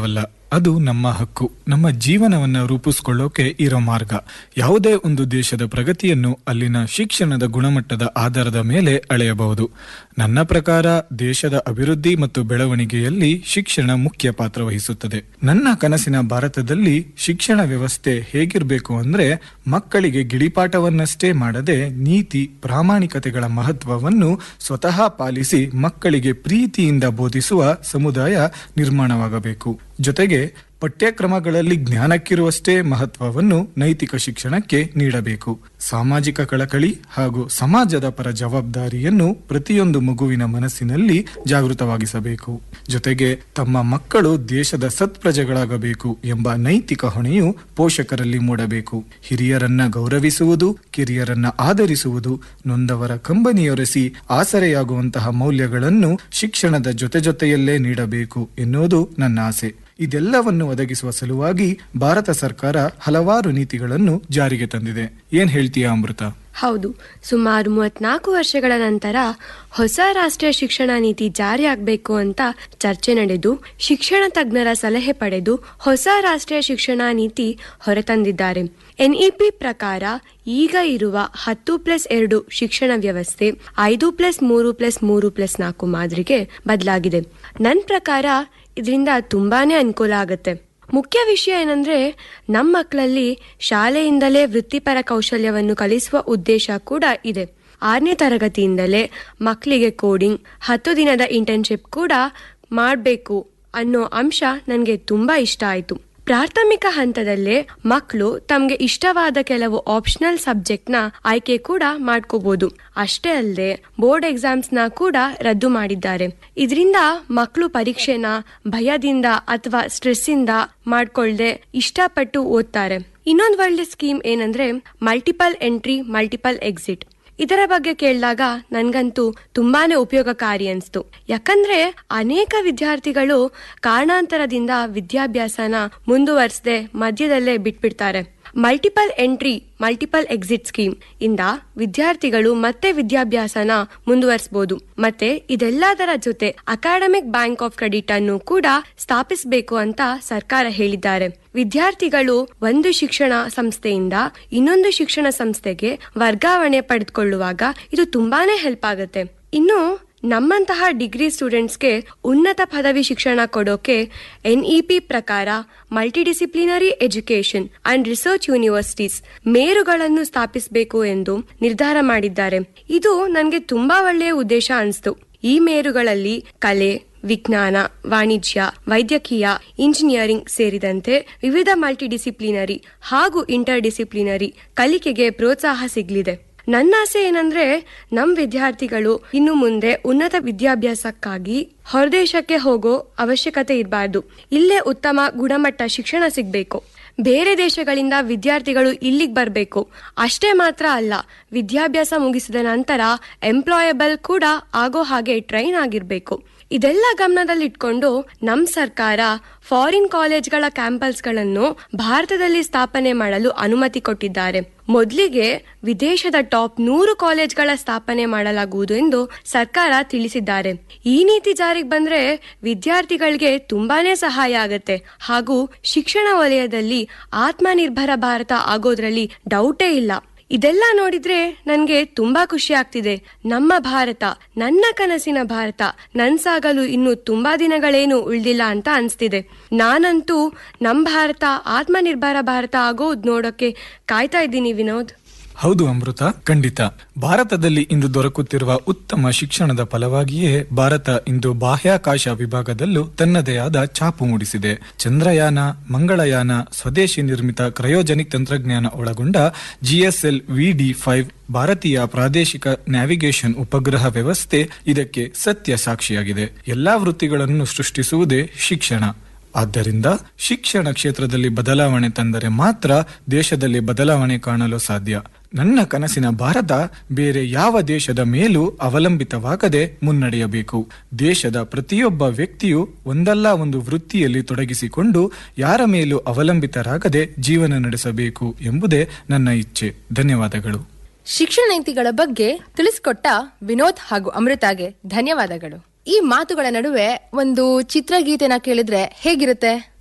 ಅದು ನಮ್ಮ ಹಕ್ಕು ನಮ್ಮ ಜೀವನವನ್ನ ರೂಪಿಸ್ಕೊಳ್ಳೋಕೆ ಇರೋ ಮಾರ್ಗ ಯಾವುದೇ ಒಂದು ದೇಶದ ಪ್ರಗತಿಯನ್ನು ಅಲ್ಲಿನ ಶಿಕ್ಷಣದ ಗುಣಮಟ್ಟದ ಆಧಾರದ ಮೇಲೆ ಅಳೆಯಬಹುದು ನನ್ನ ಪ್ರಕಾರ ದೇಶದ ಅಭಿವೃದ್ಧಿ ಮತ್ತು ಬೆಳವಣಿಗೆಯಲ್ಲಿ ಶಿಕ್ಷಣ ಮುಖ್ಯ ಪಾತ್ರ ವಹಿಸುತ್ತದೆ ನನ್ನ ಕನಸಿನ ಭಾರತದಲ್ಲಿ ಶಿಕ್ಷಣ ವ್ಯವಸ್ಥೆ ಹೇಗಿರಬೇಕು ಅಂದ್ರೆ ಮಕ್ಕಳಿಗೆ ಗಿಳಿಪಾಠವನ್ನಷ್ಟೇ ಮಾಡದೆ ನೀತಿ ಪ್ರಾಮಾಣಿಕತೆಗಳ ಮಹತ್ವವನ್ನು ಸ್ವತಃ ಪಾಲಿಸಿ ಮಕ್ಕಳಿಗೆ ಪ್ರೀತಿಯಿಂದ ಬೋಧಿಸುವ ಸಮುದಾಯ ನಿರ್ಮಾಣವಾಗಬೇಕು ಜೊತೆಗೆ ಪಠ್ಯಕ್ರಮಗಳಲ್ಲಿ ಜ್ಞಾನಕ್ಕಿರುವಷ್ಟೇ ಮಹತ್ವವನ್ನು ನೈತಿಕ ಶಿಕ್ಷಣಕ್ಕೆ ನೀಡಬೇಕು ಸಾಮಾಜಿಕ ಕಳಕಳಿ ಹಾಗೂ ಸಮಾಜದ ಪರ ಜವಾಬ್ದಾರಿಯನ್ನು ಪ್ರತಿಯೊಂದು ಮಗುವಿನ ಮನಸ್ಸಿನಲ್ಲಿ ಜಾಗೃತವಾಗಿಸಬೇಕು ಜೊತೆಗೆ ತಮ್ಮ ಮಕ್ಕಳು ದೇಶದ ಸತ್ಪ್ರಜೆಗಳಾಗಬೇಕು ಎಂಬ ನೈತಿಕ ಹೊಣೆಯು ಪೋಷಕರಲ್ಲಿ ಮೂಡಬೇಕು ಹಿರಿಯರನ್ನ ಗೌರವಿಸುವುದು ಕಿರಿಯರನ್ನ ಆದರಿಸುವುದು ನೊಂದವರ ಕಂಬನಿಯೊರೆಸಿ ಆಸರೆಯಾಗುವಂತಹ ಮೌಲ್ಯಗಳನ್ನು ಶಿಕ್ಷಣದ ಜೊತೆ ಜೊತೆಯಲ್ಲೇ ನೀಡಬೇಕು ಎನ್ನುವುದು ನನ್ನ ಆಸೆ ಇದೆಲ್ಲವನ್ನು ಒದಗಿಸುವ ಸಲುವಾಗಿ ಭಾರತ ಸರ್ಕಾರ ಹಲವಾರು ನೀತಿಗಳನ್ನು ಜಾರಿಗೆ ತಂದಿದೆ ಏನ್ ಹೇಳ್ತೀಯಾ ಅಮೃತ ಹೌದು ಸುಮಾರು ಮೂವತ್ನಾಲ್ಕು ವರ್ಷಗಳ ನಂತರ ಹೊಸ ರಾಷ್ಟ್ರೀಯ ಶಿಕ್ಷಣ ನೀತಿ ಜಾರಿಯಾಗಬೇಕು ಅಂತ ಚರ್ಚೆ ನಡೆದು ಶಿಕ್ಷಣ ತಜ್ಞರ ಸಲಹೆ ಪಡೆದು ಹೊಸ ರಾಷ್ಟ್ರೀಯ ಶಿಕ್ಷಣ ನೀತಿ ಹೊರತಂದಿದ್ದಾರೆ ಎನ್ಇಪಿ ಪ್ರಕಾರ ಈಗ ಇರುವ ಹತ್ತು ಪ್ಲಸ್ ಎರಡು ಶಿಕ್ಷಣ ವ್ಯವಸ್ಥೆ ಐದು ಪ್ಲಸ್ ಮೂರು ಪ್ಲಸ್ ಮೂರು ಪ್ಲಸ್ ನಾಲ್ಕು ಮಾದರಿಗೆ ಬದಲಾಗಿದೆ ನನ್ನ ಪ್ರಕಾರ ಇದರಿಂದ ತುಂಬಾನೇ ಅನುಕೂಲ ಆಗುತ್ತೆ ಮುಖ್ಯ ವಿಷಯ ಏನಂದ್ರೆ ನಮ್ಮ ಮಕ್ಕಳಲ್ಲಿ ಶಾಲೆಯಿಂದಲೇ ವೃತ್ತಿಪರ ಕೌಶಲ್ಯವನ್ನು ಕಲಿಸುವ ಉದ್ದೇಶ ಕೂಡ ಇದೆ ಆರನೇ ತರಗತಿಯಿಂದಲೇ ಮಕ್ಕಳಿಗೆ ಕೋಡಿಂಗ್ ಹತ್ತು ದಿನದ ಇಂಟರ್ನ್ಶಿಪ್ ಕೂಡ ಮಾಡಬೇಕು ಅನ್ನೋ ಅಂಶ ನನಗೆ ತುಂಬಾ ಇಷ್ಟ ಆಯಿತು ಪ್ರಾಥಮಿಕ ಹಂತದಲ್ಲೇ ಮಕ್ಕಳು ತಮ್ಗೆ ಇಷ್ಟವಾದ ಕೆಲವು ಆಪ್ಷನಲ್ ಸಬ್ಜೆಕ್ಟ್ ನ ಆಯ್ಕೆ ಕೂಡ ಮಾಡ್ಕೋಬಹುದು ಅಷ್ಟೇ ಅಲ್ಲದೆ ಬೋರ್ಡ್ ಎಕ್ಸಾಮ್ಸ್ ನ ಕೂಡ ರದ್ದು ಮಾಡಿದ್ದಾರೆ ಇದರಿಂದ ಮಕ್ಕಳು ಪರೀಕ್ಷೆನ ಭಯದಿಂದ ಅಥವಾ ಸ್ಟ್ರೆಸ್ ಇಂದ ಮಾಡ್ಕೊಳ್ದೆ ಇಷ್ಟಪಟ್ಟು ಓದ್ತಾರೆ ಇನ್ನೊಂದು ಒಳ್ಳೆ ಸ್ಕೀಮ್ ಏನಂದ್ರೆ ಮಲ್ಟಿಪಲ್ ಎಂಟ್ರಿ ಮಲ್ಟಿಪಲ್ ಎಕ್ಸಿಟ್ ಇದರ ಬಗ್ಗೆ ಕೇಳಿದಾಗ ನನ್ಗಂತೂ ತುಂಬಾನೇ ಉಪಯೋಗಕಾರಿ ಅನ್ಸ್ತು ಯಾಕಂದ್ರೆ ಅನೇಕ ವಿದ್ಯಾರ್ಥಿಗಳು ಕಾರಣಾಂತರದಿಂದ ವಿದ್ಯಾಭ್ಯಾಸನ ಮುಂದುವರಿಸದೆ ಮಧ್ಯದಲ್ಲೇ ಬಿಟ್ಬಿಡ್ತಾರೆ multiple entry multiple exit scheme ಇಂದ ವಿದ್ಯಾರ್ಥಿಗಳು ಮತ್ತೆ ವಿದ್ಯಾಭ್ಯಾಸನ ಮುಂದುವರಿಸಬಹುದು ಮತ್ತೆ ಇದೆಲ್ಲದರ ಜೊತೆ ಅಕಾಡೆಮಿಕ್ ಬ್ಯಾಂಕ್ ಆಫ್ ಕ್ರೆಡಿಟ್ ಅನ್ನು ಕೂಡ ಸ್ಥಾಪಿಸಬೇಕು ಅಂತ ಸರ್ಕಾರ ಹೇಳಿದ್ದಾರೆ ವಿದ್ಯಾರ್ಥಿಗಳು ಒಂದು ಶಿಕ್ಷಣ ಸಂಸ್ಥೆಯಿಂದ ಇನ್ನೊಂದು ಶಿಕ್ಷಣ ಸಂಸ್ಥೆಗೆ ವರ್ಗಾವಣೆ ಪಡೆದುಕೊಳ್ಳುವಾಗ ಇದು ತುಂಬಾನೇ ಹೆಲ್ಪ್ ಆಗುತ್ತೆ ಇನ್ನು ನಮ್ಮಂತಹ ಡಿಗ್ರಿ ಸ್ಟೂಡೆಂಟ್ಸ್ಗೆ ಉನ್ನತ ಪದವಿ ಶಿಕ್ಷಣ ಕೊಡೋಕೆ ಎನ್ಇಪಿ ಪ್ರಕಾರ multidisciplinary education and research universities ಮೇರುಗಳನ್ನು ಸ್ಥಾಪಿಸಬೇಕು ಎಂದು ನಿರ್ಧಾರ ಮಾಡಿದ್ದಾರೆ ಇದು ನನಗೆ ತುಂಬಾ ಒಳ್ಳೆಯ ಉದ್ದೇಶ ಅನಿಸ್ತು ಈ ಮೇರುಗಳಲ್ಲಿ ಕಲೆ ವಿಜ್ಞಾನ ವಾಣಿಜ್ಯ ವೈದ್ಯಕೀಯ ಇಂಜಿನಿಯರಿಂಗ್ ಸೇರಿದಂತೆ ವಿವಿಧ ಮಲ್ಟಿಡಿಸಿಪ್ಲಿನರಿ ಹಾಗೂ ಇಂಟರ್ ಡಿಸಿಪ್ಲಿನರಿ ಕಲಿಕೆಗೆ ಪ್ರೋತ್ಸಾಹ ಸಿಗಲಿದೆ ನನ್ನ ಆಸೆ ಏನಂದ್ರೆ ನಮ್ ವಿದ್ಯಾರ್ಥಿಗಳು ಇನ್ನು ಮುಂದೆ ಉನ್ನತ ವಿದ್ಯಾಭ್ಯಾಸಕ್ಕಾಗಿ ಹೊರದೇಶಕ್ಕೆ ಹೋಗೋ ಅವಶ್ಯಕತೆ ಇರಬಾರ್ದು ಇಲ್ಲೇ ಉತ್ತಮ ಗುಣಮಟ್ಟ ಶಿಕ್ಷಣ ಸಿಗಬೇಕು ಬೇರೆ ದೇಶಗಳಿಂದ ವಿದ್ಯಾರ್ಥಿಗಳು ಇಲ್ಲಿಗೆ ಬರಬೇಕು ಅಷ್ಟೇ ಮಾತ್ರ ಅಲ್ಲ ವಿದ್ಯಾಭ್ಯಾಸ ಮುಗಿಸಿದ ನಂತರ ಎಂಪ್ಲಾಯಬಲ್ ಕೂಡ ಆಗೋ ಹಾಗೆ ಟ್ರೈನ್ ಆಗಿರ್ಬೇಕು ಇದೆಲ್ಲ ಗಮನದಲ್ಲಿಟ್ಕೊಂಡು ನಮ್ ಸರ್ಕಾರ ಫಾರಿನ್ ಕಾಲೇಜ್ಗಳ ಕ್ಯಾಂಪಸ್ಗಳನ್ನು ಭಾರತದಲ್ಲಿ ಸ್ಥಾಪನೆ ಮಾಡಲು ಅನುಮತಿ ಕೊಟ್ಟಿದ್ದಾರೆ ಮೊದಲಿಗೆ ವಿದೇಶದ ಟಾಪ್ ನೂರು ಕಾಲೇಜ್ಗಳ ಸ್ಥಾಪನೆ ಮಾಡಲಾಗುವುದು ಎಂದು ಸರ್ಕಾರ ತಿಳಿಸಿದ್ದಾರೆ ಈ ನೀತಿ ಜಾರಿಗೆ ಬಂದ್ರೆ ವಿದ್ಯಾರ್ಥಿಗಳಿಗೆ ತುಂಬಾನೇ ಸಹಾಯ ಆಗತ್ತೆ ಹಾಗೂ ಶಿಕ್ಷಣ ವಲಯದಲ್ಲಿ ಆತ್ಮನಿರ್ಭರ ಭಾರತ ಆಗೋದ್ರಲ್ಲಿ ಡೌಟೇ ಇಲ್ಲ ಇದೆಲ್ಲ ನೋಡಿದ್ರೆ ನನ್ಗೆ ತುಂಬಾ ಖುಷಿ ಆಗ್ತಿದೆ ನಮ್ಮ ಭಾರತ ನನ್ನ ಕನಸಿನ ಭಾರತ ನನ್ಸಾಗಲು ಇನ್ನು ತುಂಬಾ ದಿನಗಳೇನು ಉಳ್ದಿಲ್ಲ ಅಂತ ಅನ್ಸ್ತಿದೆ ನಾನಂತೂ ನಮ್ ಭಾರತ ಆತ್ಮನಿರ್ಭರ ಭಾರತ ಆಗೋದ್ ನೋಡೋಕೆ ಕಾಯ್ತಾ ಇದ್ದೀನಿ ವಿನೋದ್ ಹೌದು ಅಮೃತ ಖಂಡಿತ ಭಾರತದಲ್ಲಿ ಇಂದು ದೊರಕುತ್ತಿರುವ ಉತ್ತಮ ಶಿಕ್ಷಣದ ಫಲವಾಗಿಯೇ ಭಾರತ ಇಂದು ಬಾಹ್ಯಾಕಾಶ ವಿಭಾಗದಲ್ಲೂ ತನ್ನದೇ ಆದ ಛಾಪು ಮೂಡಿಸಿದೆ ಚಂದ್ರಯಾನ ಮಂಗಳಯಾನ ಸ್ವದೇಶಿ ನಿರ್ಮಿತ ಕ್ರಯೋಜನಿಕ್ ತಂತ್ರಜ್ಞಾನ ಒಳಗೊಂಡ ಜಿಎಸ್ಎಲ್ ವಿಡಿ ಫೈವ್ ಭಾರತೀಯ ಪ್ರಾದೇಶಿಕ ನ್ಯಾವಿಗೇಷನ್ ಉಪಗ್ರಹ ವ್ಯವಸ್ಥೆ ಇದಕ್ಕೆ ಸತ್ಯ ಸಾಕ್ಷಿಯಾಗಿದೆ ಎಲ್ಲಾ ವೃತ್ತಿಗಳನ್ನು ಸೃಷ್ಟಿಸುವುದೇ ಶಿಕ್ಷಣ ಆದ್ದರಿಂದ ಶಿಕ್ಷಣ ಕ್ಷೇತ್ರದಲ್ಲಿ ಬದಲಾವಣೆ ತಂದರೆ ಮಾತ್ರ ದೇಶದಲ್ಲಿ ಬದಲಾವಣೆ ಕಾಣಲು ಸಾಧ್ಯ ನನ್ನ ಕನಸಿನ ಭಾರತ ಬೇರೆ ಯಾವ ದೇಶದ ಮೇಲೂ ಅವಲಂಬಿತವಾಗದೆ ಮುನ್ನಡೆಯಬೇಕು ದೇಶದ ಪ್ರತಿಯೊಬ್ಬ ವ್ಯಕ್ತಿಯು ಒಂದಲ್ಲ ಒಂದು ವೃತ್ತಿಯಲ್ಲಿ ತೊಡಗಿಸಿಕೊಂಡು ಯಾರ ಮೇಲೂ ಅವಲಂಬಿತರಾಗದೆ ಜೀವನ ನಡೆಸಬೇಕು ಎಂಬುದೇ ನನ್ನ ಇಚ್ಛೆ ಧನ್ಯವಾದಗಳು ಶಿಕ್ಷಣ ನೀತಿಗಳ ಬಗ್ಗೆ ತಿಳಿಸ್ಕೊಟ್ಟ ವಿನೋದ್ ಹಾಗೂ ಅಮೃತಾಗೆ ಧನ್ಯವಾದಗಳು ಈ ಮಾತುಗಳ ನಡುವೆ ಒಂದು ಚಿತ್ರಗೀತೆನ ಕೇಳಿದ್ರೆ ಹೇಗಿರುತ್ತೆ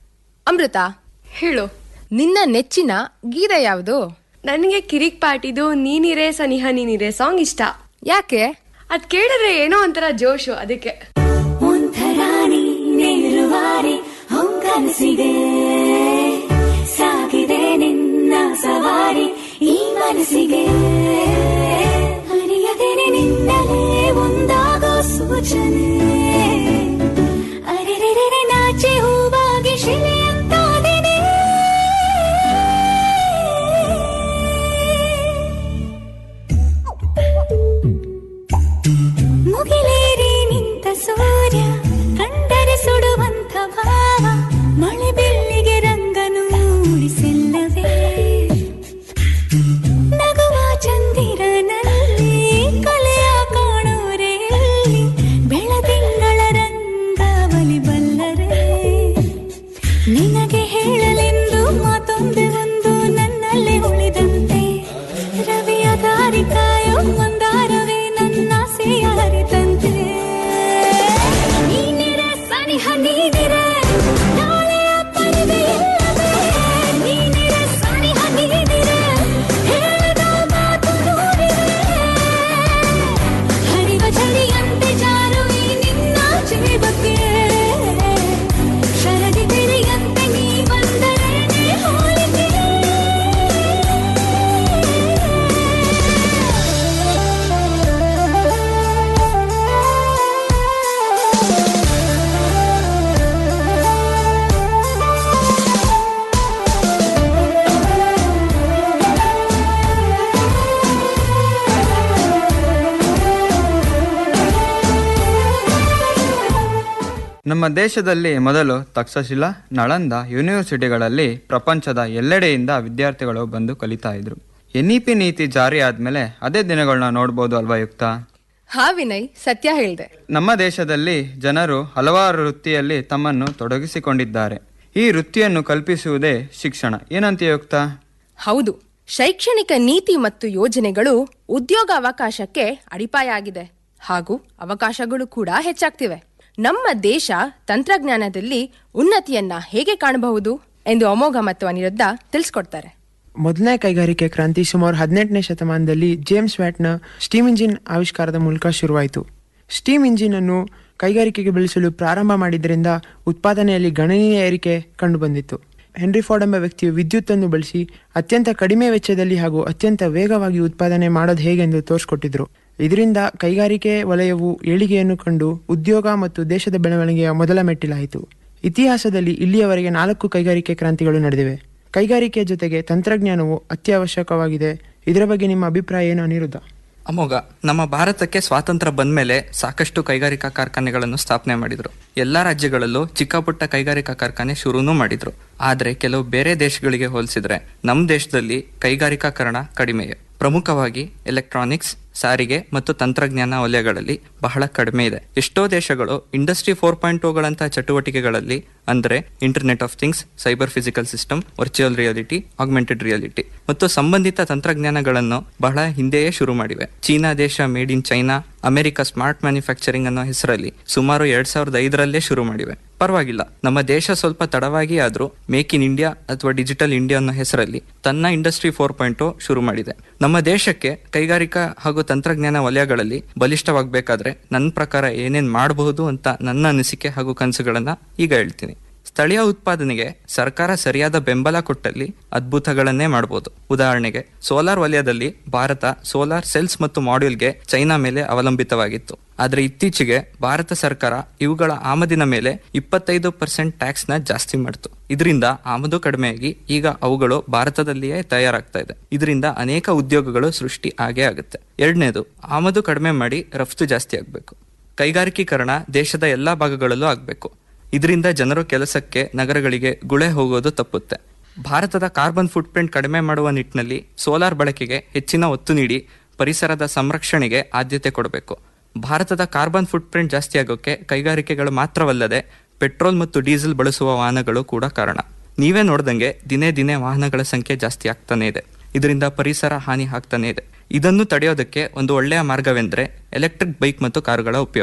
ಅಮೃತ ಹೇಳು ನಿನ್ನ ನೆಚ್ಚಿನ ಗೀತ ಯಾವುದು ನನಗೆ ಕಿರಿಕ್ ಪಾಟಿದು ನೀನಿರೆ ಸನಿಹ ನೀನಿರೆ ಸಾಂಗ್ ಇಷ್ಟ ಯಾಕೆ ಅದ್ ಕೇಳಿದ್ರೆ ಏನೋ ಒಂಥರ ಜೋಶು ಅದಕ್ಕೆ ಒಂಥರಾಣಿ ನಿರುವಾರಿ ಹೊಂಗನಸಿದೆ ಸಾಗಿದೆ ನಿನ್ನ ಸವಾರಿ ಈ ಮನಸ್ಸಿಗೆ ಅರಿಯದೇನೆ ನಿನ್ನಲೇ ಒಂದಾಗೋ ಸೂಚನೆ ಅರೆರೆರೆ ನಾಚಿ ಹೂವಾಗಿ ಶಿಲೆಯಂತಾದೇನೆ ಮುಗಿಲೇರಿ ನಿಂತ ಸೂರ್ಯ ಕಂಡರೆ ಸುಡುವಂತ ಭಾವ ಮಳೆ ಬೆಳ್ಳಿಗೆ ರಂಗನು ಮೂಡಿಸಿಲ್ಲವೇ ನಗುವ ಚಂದಿರನಲ್ಲಿ ಕಲೆಯ ಕಾಣೋರೆ ಎಲ್ಲಿ? ಬೆಳದಿಂಗಳ ರಂಗವಲಿ ಬಲ್ಲರೆ ನಿನಗೆ ಹೇಳಲೆಂದು ಮಾತೊಂದೆ ಒಂದು ನನ್ನಲ್ಲಿ ಉಳಿದಂತೆ ರವಿಯ ದಾರಿ ಕಾಯೋ ಮಂದಾರವೇ ನನ್ನ ಅರಿತಂತೆ ನೀನಿರೆ ಸನಿಹ ನೀನಿರೆ ನಾಳೆಯ ಪರಿವೆ ಇಲ್ಲವೇ ನೀನಿರೆ ಸನಿಹ ನೀನಿರೆ ಹೇಳದ ಮಾತು ನೂರಿರೆ ಹರಿವ ಝರಿಯಂತೆ ಜಾರು ಈ ನಿನ್ನ ಜೀವಕ್ಕೆ ಶರದಿ ತೆರೆಯಂತೆ ನೀ ಬಂದರೇನೆ ಹೋಲಿಕೆ ನಮ್ಮ ದೇಶದಲ್ಲಿ ಮೊದಲು ತಕ್ಷಶಿಲಾ ನಳಂದ ಯೂನಿವರ್ಸಿಟಿಗಳಲ್ಲಿ ಪ್ರಪಂಚದ ಎಲ್ಲೆಡೆಯಿಂದ ವಿದ್ಯಾರ್ಥಿಗಳು ಬಂದು ಕಲಿತಾ ಇದ್ರು ಎನ್ಇಪಿ ನೀತಿ ಜಾರಿ ಆದ್ಮೇಲೆ ಅದೇ ದಿನಗಳನ್ನ ನೋಡ್ಬೋದು ಅಲ್ವಾ ಯುಕ್ತ ಹಾ ವಿನಯ್ ಸತ್ಯ ಹೇಳ್ದೆ ನಮ್ಮ ದೇಶದಲ್ಲಿ ಜನರು ಹಲವಾರು ವೃತ್ತಿಯಲ್ಲಿ ತಮ್ಮನ್ನು ತೊಡಗಿಸಿಕೊಂಡಿದ್ದಾರೆ ಈ ವೃತ್ತಿಯನ್ನು ಕಲ್ಪಿಸುವುದೇ ಶಿಕ್ಷಣ ಏನಂತ ಯುಕ್ತ ಹೌದು ಶೈಕ್ಷಣಿಕ ನೀತಿ ಮತ್ತು ಯೋಜನೆಗಳು ಉದ್ಯೋಗ ಅವಕಾಶಕ್ಕೆ ಅಡಿಪಾಯ ಆಗಿದೆ ಹಾಗೂ ಅವಕಾಶಗಳು ಕೂಡ ಹೆಚ್ಚಾಗ್ತಿವೆ ನಮ್ಮ ದೇಶ ತಂತ್ರಜ್ಞಾನದಲ್ಲಿ ಉನ್ನತಿಯನ್ನ ಹೇಗೆ ಕಾಣಬಹುದು ಎಂದು ಅಮೋಘ ಮತ್ತು ಅನಿರುದ್ಧ ತಿಳಿಸ್ಕೊಡ್ತಾರೆ ಮೊದಲನೇ ಕೈಗಾರಿಕೆ ಕ್ರಾಂತಿ ಸುಮಾರು ಹದಿನೆಂಟನೇ ಶತಮಾನದಲ್ಲಿ ಜೇಮ್ಸ್ ವ್ಯಾಟ್ನ ಸ್ಟೀಮ್ ಇಂಜಿನ್ ಆವಿಷ್ಕಾರದ ಮೂಲಕ ಶುರುವಾಯಿತು ಸ್ಟೀಮ್ ಇಂಜಿನ್ ಅನ್ನು ಕೈಗಾರಿಕೆಗೆ ಬೆಳೆಸಲು ಪ್ರಾರಂಭ ಮಾಡಿದ್ರಿಂದ ಉತ್ಪಾದನೆಯಲ್ಲಿ ಗಣನೀಯ ಏರಿಕೆ ಕಂಡುಬಂದಿತ್ತು ಹೆನ್ರಿ ಫೋರ್ಡ್ ಎಂಬ ವ್ಯಕ್ತಿಯು ವಿದ್ಯುತ್ತನ್ನು ಬಳಸಿ ಅತ್ಯಂತ ಕಡಿಮೆ ವೆಚ್ಚದಲ್ಲಿ ಹಾಗೂ ಅತ್ಯಂತ ವೇಗವಾಗಿ ಉತ್ಪಾದನೆ ಮಾಡೋದು ಹೇಗೆಂದು ತೋರಿಸ್ಕೊಟ್ಟಿದ್ರು ಇದರಿಂದ ಕೈಗಾರಿಕೆ ವಲಯವು ಏಳಿಗೆಯನ್ನು ಕಂಡು ಉದ್ಯೋಗ ಮತ್ತು ದೇಶದ ಬೆಳವಣಿಗೆಯ ಮೊದಲ ಮೆಟ್ಟಿಲಾಯಿತು ಇತಿಹಾಸದಲ್ಲಿ ಇಲ್ಲಿಯವರೆಗೆ ನಾಲ್ಕು ಕೈಗಾರಿಕೆ ಕ್ರಾಂತಿಗಳು ನಡೆದಿವೆ ಕೈಗಾರಿಕೆಯ ಜೊತೆಗೆ ತಂತ್ರಜ್ಞಾನವು ಅತ್ಯವಶ್ಯಕವಾಗಿದೆ ಇದರ ಬಗ್ಗೆ ನಿಮ್ಮ ಅಭಿಪ್ರಾಯ ಏನು ಅನಿರುದ್ಧ ಅಮೋಘ ನಮ್ಮ ಭಾರತಕ್ಕೆ ಸ್ವಾತಂತ್ರ್ಯ ಬಂದ್ಮೇಲೆ ಸಾಕಷ್ಟು ಕೈಗಾರಿಕಾ ಕಾರ್ಖಾನೆಗಳನ್ನು ಸ್ಥಾಪನೆ ಮಾಡಿದ್ರು ಎಲ್ಲಾ ರಾಜ್ಯಗಳಲ್ಲೂ ಚಿಕ್ಕ ಪುಟ್ಟ ಕೈಗಾರಿಕಾ ಕಾರ್ಖಾನೆ ಶುರುನೂ ಮಾಡಿದ್ರು ಆದ್ರೆ ಕೆಲವು ಬೇರೆ ದೇಶಗಳಿಗೆ ಹೋಲಿಸಿದ್ರೆ ನಮ್ಮ ದೇಶದಲ್ಲಿ ಕೈಗಾರಿಕಾಕರಣ ಕಡಿಮೆಯೇ ಪ್ರಮುಖವಾಗಿ ಎಲೆಕ್ಟ್ರಾನಿಕ್ಸ್ ಸಾರಿಗೆ ಮತ್ತು ತಂತ್ರಜ್ಞಾನ ವಲಯಗಳಲ್ಲಿ ಬಹಳ ಕಡಿಮೆ ಇದೆ ಎಷ್ಟೋ ದೇಶಗಳು ಇಂಡಸ್ಟ್ರಿ ಫೋರ್ ಪಾಯಿಂಟ್ ಟೂಗಳಂತಹ ಚಟುವಟಿಕೆಗಳಲ್ಲಿ ಅಂದರೆ internet of things cyber physical system virtual reality augmented reality ಮತ್ತು ಸಂಬಂಧಿತ ತಂತ್ರಜ್ಞಾನಗಳನ್ನು ಬಹಳ ಹಿಂದೆಯೇ ಶುರು ಮಾಡಿವೆ ಚೀನಾ ದೇಶ made in China America smart manufacturing ಅನ್ನೋ ಹೆಸರಲ್ಲಿ ಸುಮಾರು ಎರಡ್ ಸಾವಿರದ ಐದರಲ್ಲೇ ಶುರು ಮಾಡಿವೆ ಪರವಾಗಿಲ್ಲ ನಮ್ಮ ದೇಶ ಸ್ವಲ್ಪ ತಡವಾಗಿ ಆದ್ರೂ ಮೇಕ್ ಇನ್ ಇಂಡಿಯಾ ಅಥವಾ ಡಿಜಿಟಲ್ ಇಂಡಿಯಾ ಅನ್ನೋ ಹೆಸರಲ್ಲಿ ತನ್ನ ಇಂಡಸ್ಟ್ರಿ ಫೋರ್ ಪಾಯಿಂಟ್ ಶುರು ಮಾಡಿದೆ ನಮ್ಮ ದೇಶಕ್ಕೆ ಕೈಗಾರಿಕಾ ಹಾಗೂ ತಂತ್ರಜ್ಞಾನ ವಲಯಗಳಲ್ಲಿ ಬಲಿಷ್ಠವಾಗಬೇಕಾದ್ರೆ ನನ್ನ ಪ್ರಕಾರ ಏನೇನ್ ಮಾಡಬಹುದು ಅಂತ ನನ್ನ ಅನಿಸಿಕೆ ಹಾಗೂ ಕನಸುಗಳನ್ನ ಈಗ ಹೇಳ್ತೀನಿ ಸ್ಥಳೀಯ ಉತ್ಪಾದನೆಗೆ ಸರ್ಕಾರ ಸರಿಯಾದ ಬೆಂಬಲ ಕೊಟ್ಟಲ್ಲಿ ಅದ್ಭುತಗಳನ್ನೇ ಮಾಡಬಹುದು ಉದಾಹರಣೆಗೆ ಸೋಲಾರ್ ವಲಯದಲ್ಲಿ ಭಾರತ ಸೋಲಾರ್ ಸೆಲ್ಸ್ ಮತ್ತು ಮಾಡ್ಯೂಲ್ಗೆ ಚೈನಾ ಮೇಲೆ ಅವಲಂಬಿತವಾಗಿತ್ತು ಆದ್ರೆ ಇತ್ತೀಚೆಗೆ ಭಾರತ ಸರ್ಕಾರ ಇವುಗಳ ಆಮದಿನ ಮೇಲೆ ಇಪ್ಪತ್ತೈದು ಪರ್ಸೆಂಟ್ ಟ್ಯಾಕ್ಸ್ ನ ಜಾಸ್ತಿ ಮಾಡ್ತು ಇದರಿಂದ ಆಮದು ಕಡಿಮೆಯಾಗಿ ಈಗ ಅವುಗಳು ಭಾರತದಲ್ಲಿಯೇ ತಯಾರಾಗ್ತಾ ಇದೆ ಇದರಿಂದ ಅನೇಕ ಉದ್ಯೋಗಗಳು ಸೃಷ್ಟಿ ಆಗೇ ಆಗುತ್ತೆ ಎರಡನೇದು ಆಮದು ಕಡಿಮೆ ಮಾಡಿ ರಫ್ತು ಜಾಸ್ತಿ ಆಗ್ಬೇಕು ಕೈಗಾರಿಕೀಕರಣ ದೇಶದ ಎಲ್ಲಾ ಭಾಗಗಳಲ್ಲೂ ಆಗ್ಬೇಕು ಇದರಿಂದ ಜನರು ಕೆಲಸಕ್ಕೆ ನಗರಗಳಿಗೆ ಗುಳೆ ಹೋಗೋದು ತಪ್ಪುತ್ತೆ ಭಾರತದ ಕಾರ್ಬನ್ ಫುಟ್ ಪ್ರಿಂಟ್ ಕಡಿಮೆ ಮಾಡುವ ನಿಟ್ಟಿನಲ್ಲಿ ಸೋಲಾರ್ ಬಳಕೆಗೆ ಹೆಚ್ಚಿನ ಒತ್ತು ನೀಡಿ ಪರಿಸರದ ಸಂರಕ್ಷಣೆಗೆ ಆದ್ಯತೆ ಕೊಡಬೇಕು ಭಾರತದ ಕಾರ್ಬನ್ ಫುಟ್ ಪ್ರಿಂಟ್ ಜಾಸ್ತಿ ಆಗೋಕೆ ಕೈಗಾರಿಕೆಗಳು ಮಾತ್ರವಲ್ಲದೆ ಪೆಟ್ರೋಲ್ ಮತ್ತು ಡೀಸೆಲ್ ಬಳಸುವ ವಾಹನಗಳು ಕೂಡ ಕಾರಣ ನೀವೇ ನೋಡ್ದಂಗೆ ದಿನೇ ದಿನೇ ವಾಹನಗಳ ಸಂಖ್ಯೆ ಜಾಸ್ತಿ ಆಗ್ತಾನೆ ಇದೆ ಇದರಿಂದ ಪರಿಸರ ಹಾನಿ ಆಗ್ತಾನೆ ಇದೆ ಇದನ್ನು ತಡೆಯೋದಕ್ಕೆ ಒಂದು ಒಳ್ಳೆಯ ಮಾರ್ಗವೆಂದರೆ ಎಲೆಕ್ಟ್ರಿಕ್ ಬೈಕ್ ಮತ್ತು ಕಾರುಗಳ ಉಪಯೋಗ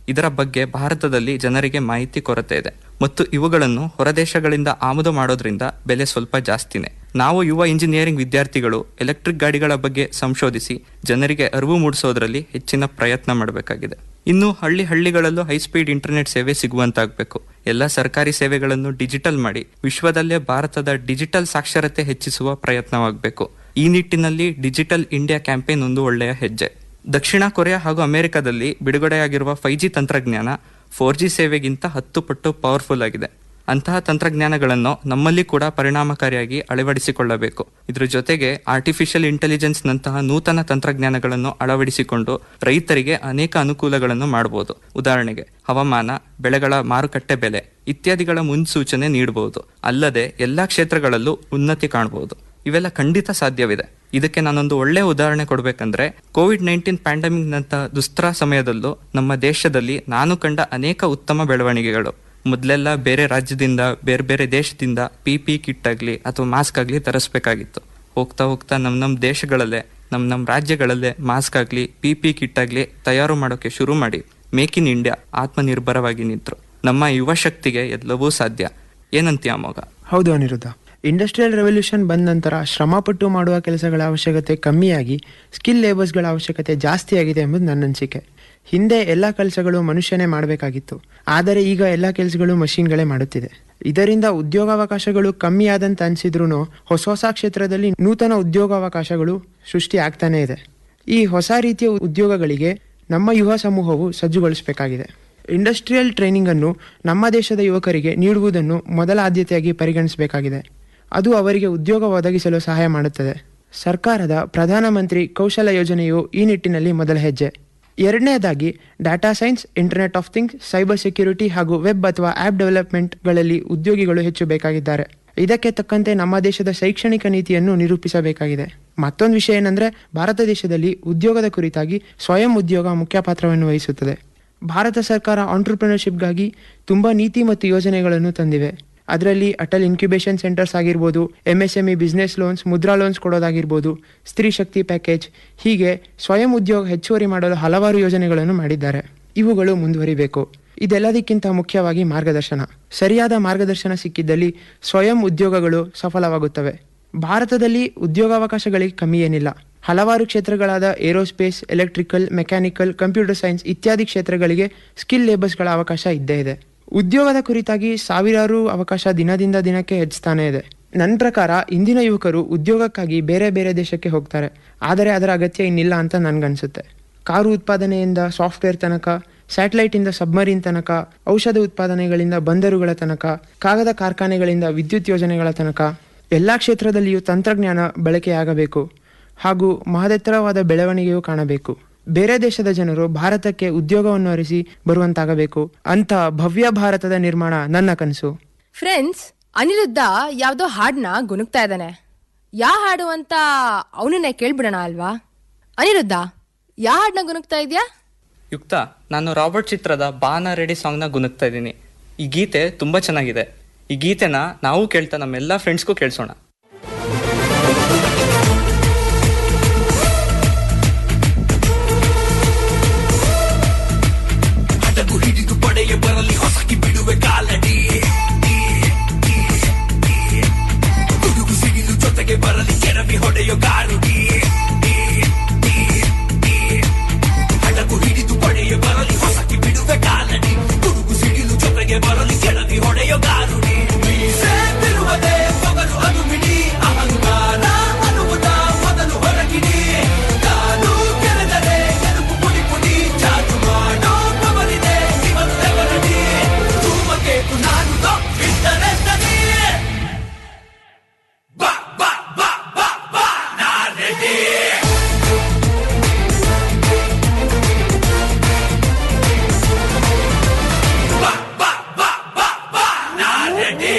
ಇದರ ಬಗ್ಗೆ ಭಾರತದಲ್ಲಿ ಜನರಿಗೆ ಮಾಹಿತಿ ಕೊರತೆ ಇದೆ ಮತ್ತು ಇವುಗಳನ್ನು ಹೊರದೇಶಗಳಿಂದ ಆಮದು ಮಾಡೋದ್ರಿಂದ ಬೆಲೆ ಸ್ವಲ್ಪ ಜಾಸ್ತಿನೇ ನಾವು ಯುವ ಇಂಜಿನಿಯರಿಂಗ್ ವಿದ್ಯಾರ್ಥಿಗಳು ಎಲೆಕ್ಟ್ರಿಕ್ ಗಾಡಿಗಳ ಬಗ್ಗೆ ಸಂಶೋಧಿಸಿ ಜನರಿಗೆ ಅರಿವು ಮೂಡಿಸೋದ್ರಲ್ಲಿ ಹೆಚ್ಚಿನ ಪ್ರಯತ್ನ ಮಾಡಬೇಕಾಗಿದೆ ಇನ್ನು ಹಳ್ಳಿ ಹಳ್ಳಿಗಳಲ್ಲೂ ಹೈಸ್ಪೀಡ್ ಇಂಟರ್ನೆಟ್ ಸೇವೆ ಸಿಗುವಂತಾಗಬೇಕು ಎಲ್ಲ ಸರ್ಕಾರಿ ಸೇವೆಗಳನ್ನು ಡಿಜಿಟಲ್ ಮಾಡಿ ವಿಶ್ವದಲ್ಲೇ ಭಾರತದ ಡಿಜಿಟಲ್ ಸಾಕ್ಷರತೆ ಹೆಚ್ಚಿಸುವ ಪ್ರಯತ್ನವಾಗಬೇಕು ಈ ನಿಟ್ಟಿನಲ್ಲಿ ಡಿಜಿಟಲ್ ಇಂಡಿಯಾ ಕ್ಯಾಂಪೇನ್ ಒಂದು ಒಳ್ಳೆಯ ಹೆಜ್ಜೆ ದಕ್ಷಿಣ ಕೊರಿಯಾ ಹಾಗೂ ಅಮೆರಿಕದಲ್ಲಿ ಬಿಡುಗಡೆಯಾಗಿರುವ ಫೈವ್ ಜಿ ತಂತ್ರಜ್ಞಾನ ಫೋರ್ ಜಿ ಸೇವೆಗಿಂತ ಹತ್ತು ಪಟ್ಟು ಪವರ್ಫುಲ್ ಆಗಿದೆ ಅಂತಹ ತಂತ್ರಜ್ಞಾನಗಳನ್ನು ನಮ್ಮಲ್ಲಿ ಕೂಡ ಪರಿಣಾಮಕಾರಿಯಾಗಿ ಅಳವಡಿಸಿಕೊಳ್ಳಬೇಕು ಇದ್ರ ಜೊತೆಗೆ ಆರ್ಟಿಫಿಷಿಯಲ್ ಇಂಟೆಲಿಜೆನ್ಸ್ ನಂತಹ ನೂತನ ತಂತ್ರಜ್ಞಾನಗಳನ್ನು ಅಳವಡಿಸಿಕೊಂಡು ರೈತರಿಗೆ ಅನೇಕ ಅನುಕೂಲಗಳನ್ನು ಮಾಡಬಹುದು ಉದಾಹರಣೆಗೆ ಹವಾಮಾನ ಬೆಳೆಗಳ ಮಾರುಕಟ್ಟೆ ಬೆಲೆ ಇತ್ಯಾದಿಗಳ ಮುನ್ಸೂಚನೆ ನೀಡಬಹುದು ಅಲ್ಲದೆ ಎಲ್ಲಾ ಕ್ಷೇತ್ರಗಳಲ್ಲೂ ಉನ್ನತಿ ಕಾಣಬಹುದು ಇವೆಲ್ಲ ಖಂಡಿತ ಸಾಧ್ಯವಿದೆ ಇದಕ್ಕೆ ನಾನೊಂದು ಒಳ್ಳೆಯ ಉದಾಹರಣೆ ಕೊಡಬೇಕಂದ್ರೆ ಕೋವಿಡ್ ನೈನ್ಟೀನ್ ಪ್ಯಾಂಡಮಿಕ್ ನಂತಹ ದುಸ್ತರ ಸಮಯದಲ್ಲೂ ನಮ್ಮ ದೇಶದಲ್ಲಿ ನಾನು ಕಂಡ ಅನೇಕ ಉತ್ತಮ ಬೆಳವಣಿಗೆಗಳು ಮೊದಲೆಲ್ಲ ಬೇರೆ ರಾಜ್ಯದಿಂದ ಬೇರೆ ಬೇರೆ ದೇಶದಿಂದ ಪಿ ಪಿ ಕಿಟ್ ಆಗಲಿ ಅಥವಾ ಮಾಸ್ಕ್ ಆಗಲಿ ತರಿಸ್ಬೇಕಾಗಿತ್ತು ಹೋಗ್ತಾ ಹೋಗ್ತಾ ನಮ್ಮ ನಮ್ಮ ದೇಶಗಳಲ್ಲೇ ನಮ್ಮ ನಮ್ಮ ರಾಜ್ಯಗಳಲ್ಲೇ ಮಾಸ್ಕ್ ಆಗಲಿ ಪಿ ಪಿ ಕಿಟ್ ಆಗಲಿ ತಯಾರು ಮಾಡೋಕೆ ಶುರು ಮಾಡಿ ಮೇಕ್ ಇನ್ ಇಂಡಿಯಾ ಆತ್ಮನಿರ್ಭರವಾಗಿ ನಿಂತರು ನಮ್ಮ ಯುವ ಶಕ್ತಿಗೆ ಎಲ್ಲವೂ ಸಾಧ್ಯ ಏನಂತೀಯ ಮಗ ಹೌದು ಅನಿರುದ್ಧ ಇಂಡಸ್ಟ್ರಿಯಲ್ ರೆವಲ್ಯೂಷನ್ ಬಂದ ನಂತರ ಶ್ರಮಪಟ್ಟು ಮಾಡುವ ಕೆಲಸಗಳ ಅವಶ್ಯಕತೆ ಕಮ್ಮಿಯಾಗಿ ಸ್ಕಿಲ್ ಲೇಬರ್ಸ್ಗಳ ಅವಶ್ಯಕತೆ ಜಾಸ್ತಿ ಆಗಿದೆ ಎಂಬುದು ನನ್ನ ಅನಿಸಿಕೆ ಹಿಂದೆ ಎಲ್ಲ ಕೆಲಸಗಳು ಮನುಷ್ಯನೇ ಮಾಡಬೇಕಾಗಿತ್ತು ಆದರೆ ಈಗ ಎಲ್ಲ ಕೆಲಸಗಳು ಮಷಿನ್ಗಳೇ ಮಾಡುತ್ತಿದೆ ಇದರಿಂದ ಉದ್ಯೋಗಾವಕಾಶಗಳು ಕಮ್ಮಿ ಆದಂತ ಅನಿಸಿದ್ರು ಹೊಸ ಹೊಸ ಕ್ಷೇತ್ರದಲ್ಲಿ ನೂತನ ಉದ್ಯೋಗಾವಕಾಶಗಳು ಸೃಷ್ಟಿ ಆಗ್ತಾನೆ ಇದೆ ಈ ಹೊಸ ರೀತಿಯ ಉದ್ಯೋಗಗಳಿಗೆ ನಮ್ಮ ಯುವ ಸಮೂಹವು ಸಜ್ಜುಗೊಳಿಸಬೇಕಾಗಿದೆ ಇಂಡಸ್ಟ್ರಿಯಲ್ ಟ್ರೈನಿಂಗ್ ಅನ್ನು ನಮ್ಮ ದೇಶದ ಯುವಕರಿಗೆ ನೀಡುವುದನ್ನು ಮೊದಲ ಆದ್ಯತೆಯಾಗಿ ಪರಿಗಣಿಸಬೇಕಾಗಿದೆ ಅದು ಅವರಿಗೆ ಉದ್ಯೋಗ ಒದಗಿಸಲು ಸಹಾಯ ಮಾಡುತ್ತದೆ ಸರ್ಕಾರದ ಪ್ರಧಾನಮಂತ್ರಿ ಕೌಶಲ ಯೋಜನೆಯು ಈ ನಿಟ್ಟಿನಲ್ಲಿ ಮೊದಲ ಹೆಜ್ಜೆ ಎರಡನೇದಾಗಿ data science internet of things cyber security ಹಾಗೂ ವೆಬ್ ಅಥವಾ ಆಪ್ ಡೆವಲಪ್ಮೆಂಟ್ಗಳಲ್ಲಿ ಉದ್ಯೋಗಿಗಳು ಹೆಚ್ಚು ಬೇಕಾಗಿದ್ದಾರೆ ಇದಕ್ಕೆ ತಕ್ಕಂತೆ ನಮ್ಮ ದೇಶದ ಶೈಕ್ಷಣಿಕ ನೀತಿಯನ್ನು ನಿರೂಪಿಸಬೇಕಾಗಿದೆ ಮತ್ತೊಂದು ವಿಷಯ ಏನಂದ್ರೆ ಭಾರತ ದೇಶದಲ್ಲಿ ಉದ್ಯೋಗದ ಕುರಿತಾಗಿ ಸ್ವಯಂ ಉದ್ಯೋಗ ಮುಖ್ಯ ಪಾತ್ರವನ್ನು ವಹಿಸುತ್ತದೆ ಭಾರತ ಸರ್ಕಾರ ಆಂಟ್ರಪ್ರಿನರ್ಶಿಪ್ಗಾಗಿ ತುಂಬಾ ನೀತಿ ಮತ್ತು ಯೋಜನೆಗಳನ್ನು ತಂದಿವೆ ಅದರಲ್ಲಿ ಅಟಲ್ ಇನ್ಕ್ಯುಬೇಷನ್ ಸೆಂಟರ್ಸ್ ಆಗಿರ್ಬೋದು M S M E business loans Mudra loans ಕೊಡೋದಾಗಿರ್ಬೋದು ಸ್ತ್ರೀ ಶಕ್ತಿ ಪ್ಯಾಕೇಜ್ ಹೀಗೆ ಸ್ವಯಂ ಉದ್ಯೋಗ ಹೆಚ್ಚುವರಿ ಮಾಡಲು ಹಲವಾರು ಯೋಜನೆಗಳನ್ನು ಮಾಡಿದ್ದಾರೆ ಇವುಗಳು ಮುಂದುವರಿಬೇಕು ಇದೆಲ್ಲದಕ್ಕಿಂತ ಮುಖ್ಯವಾಗಿ ಮಾರ್ಗದರ್ಶನ ಸರಿಯಾದ ಮಾರ್ಗದರ್ಶನ ಸಿಕ್ಕಿದ್ದಲ್ಲಿ ಸ್ವಯಂ ಉದ್ಯೋಗಗಳು ಸಫಲವಾಗುತ್ತವೆ ಭಾರತದಲ್ಲಿ ಉದ್ಯೋಗಾವಕಾಶಗಳಿಗೆ ಕಮ್ಮಿ ಏನಿಲ್ಲ ಹಲವಾರು ಕ್ಷೇತ್ರಗಳಾದ aerospace electrical mechanical computer science ಇತ್ಯಾದಿ ಕ್ಷೇತ್ರಗಳಿಗೆ ಸ್ಕಿಲ್ ಲೇಬರ್ಸ್ಗಳ ಅವಕಾಶ ಇದ್ದೇ ಇದೆ ಉದ್ಯೋಗದ ಕುರಿತಾಗಿ ಸಾವಿರಾರು ಅವಕಾಶ ದಿನದಿಂದ ದಿನಕ್ಕೆ ಹೆಚ್ಚುತ್ತಾನೆ ಇದೆ ನನ್ನ ಪ್ರಕಾರ ಇಂದಿನ ಯುವಕರು ಉದ್ಯೋಗಕ್ಕಾಗಿ ಬೇರೆ ಬೇರೆ ದೇಶಕ್ಕೆ ಹೋಗ್ತಾರೆ ಆದರೆ ಅದರ ಅಗತ್ಯ ಇನ್ನಿಲ್ಲ ಅಂತ ನನ್ಗನ್ಸುತ್ತೆ ಕಾರು ಉತ್ಪಾದನೆಯಿಂದ ಸಾಫ್ಟ್ವೇರ್ ತನಕ ಸ್ಯಾಟಲೈಟ್ ಇಂದ ಸಬ್ಮರೀನ್ ತನಕ ಔಷಧ ಉತ್ಪಾದನೆಗಳಿಂದ ಬಂದರುಗಳ ತನಕ ಕಾಗದ ಕಾರ್ಖಾನೆಗಳಿಂದ ವಿದ್ಯುತ್ ಯೋಜನೆಗಳ ತನಕ ಎಲ್ಲ ಕ್ಷೇತ್ರದಲ್ಲಿಯೂ ತಂತ್ರಜ್ಞಾನ ಬಳಕೆಯಾಗಬೇಕು ಹಾಗೂ ಮಹದೆತ್ತರವಾದ ಬೆಳವಣಿಗೆಯೂ ಕಾಣಬೇಕು ಬೇರೆ ದೇಶದ ಜನರು ಭಾರತಕ್ಕೆ ಉದ್ಯೋಗವನ್ನು ಅರಿಸಿ ಬರುವಂತಾಗಬೇಕು ಅಂತ ಭವ್ಯ ಭಾರತದ ನಿರ್ಮಾಣ ನನ್ನ ಕನಸು ಫ್ರೆಂಡ್ಸ್ ಅನಿರುದ್ಧ ಯಾವ್ದೋ ಹಾಡ್ನ ಗುನುಗ್ತಾ ಇದ್ದಾನೆ ಯಾ ಹಾಡು ಅಂತ ಅವನನ್ನೇ ಕೇಳ್ಬಿಡೋಣ ಅಲ್ವಾ ಅನಿರುದ್ಧ ಯಾ ಹಾಡ್ನ ಗುನುಗ್ತಾ ಇದ್ಯಾ ಯುಕ್ತ ನಾನು ರಾಬರ್ಟ್ ಚಿತ್ರದ ಬಾನ ರೆಡಿ ಸಾಂಗ್ನ ಗುನುಗ್ತಾ ಇದ್ದೀನಿ ಈ ಗೀತೆ ತುಂಬಾ ಚೆನ್ನಾಗಿದೆ ಈ ಗೀತೆನ ನಾವು ಕೇಳ್ತಾ ನಮ್ಮೆಲ್ಲ ಫ್ರೆಂಡ್ಸ್ಗೂ ಕೇಳಿಸೋಣ ಹಡಗು ಹಿಡಿದು ಪಡೆಯ ಬರಲಿ ಹೊಸಕಿ ಬಿಡುವೆ ಕಾಲಡಿ ಗುಡುಗು ಸಿಡಿಲು ಜೊತೆಗೆ ಬರಲಿ ಕೆರವಿ ಹೊಡೆಯೋ ಗಾರುಡಿ ಹಡಗು ಹಿಡಿದು ಪಡೆಯ ಬರಲಿ ಹೊಸಕಿ ಬಿಡುವೆ ಕಾಲಡಿ ಗುಡುಗು ಸಿಡಿಲು ಜೊತೆಗೆ ಬರಲಿ ಕೆಳವಿ ಹೊಡೆಯೋ ಗಾರುಡಿ ಮೀಸೆ ತಿರುವದೆ ಮೊಗಲು ಅದು ಮಿಡಿ ಅಹಂಕಾರ ಅನ್ನುವುದ ಮೊದಲು ಹೊರಗಿಡಿ ನಾನು ಕೆರೆದರೆ ಎದುರು ಪುಡಿ ಪುಡಿ ಚಾಚು ಮಾಡೋ ಪವರಿದೆ ಇವತ್ತೆವರಡಿ ಧೂಮಕೇತು ನಾನು ಬಿಟ್ಟರೆ ತನಿ ಬಾ ಬಾ ಬಾ ಬಾ ಬಾ ನಾ ರೆಡಿ ಬಾ ಬಾ ಬಾ ಬಾ ಬಾ ನಾ ರೆಡಿ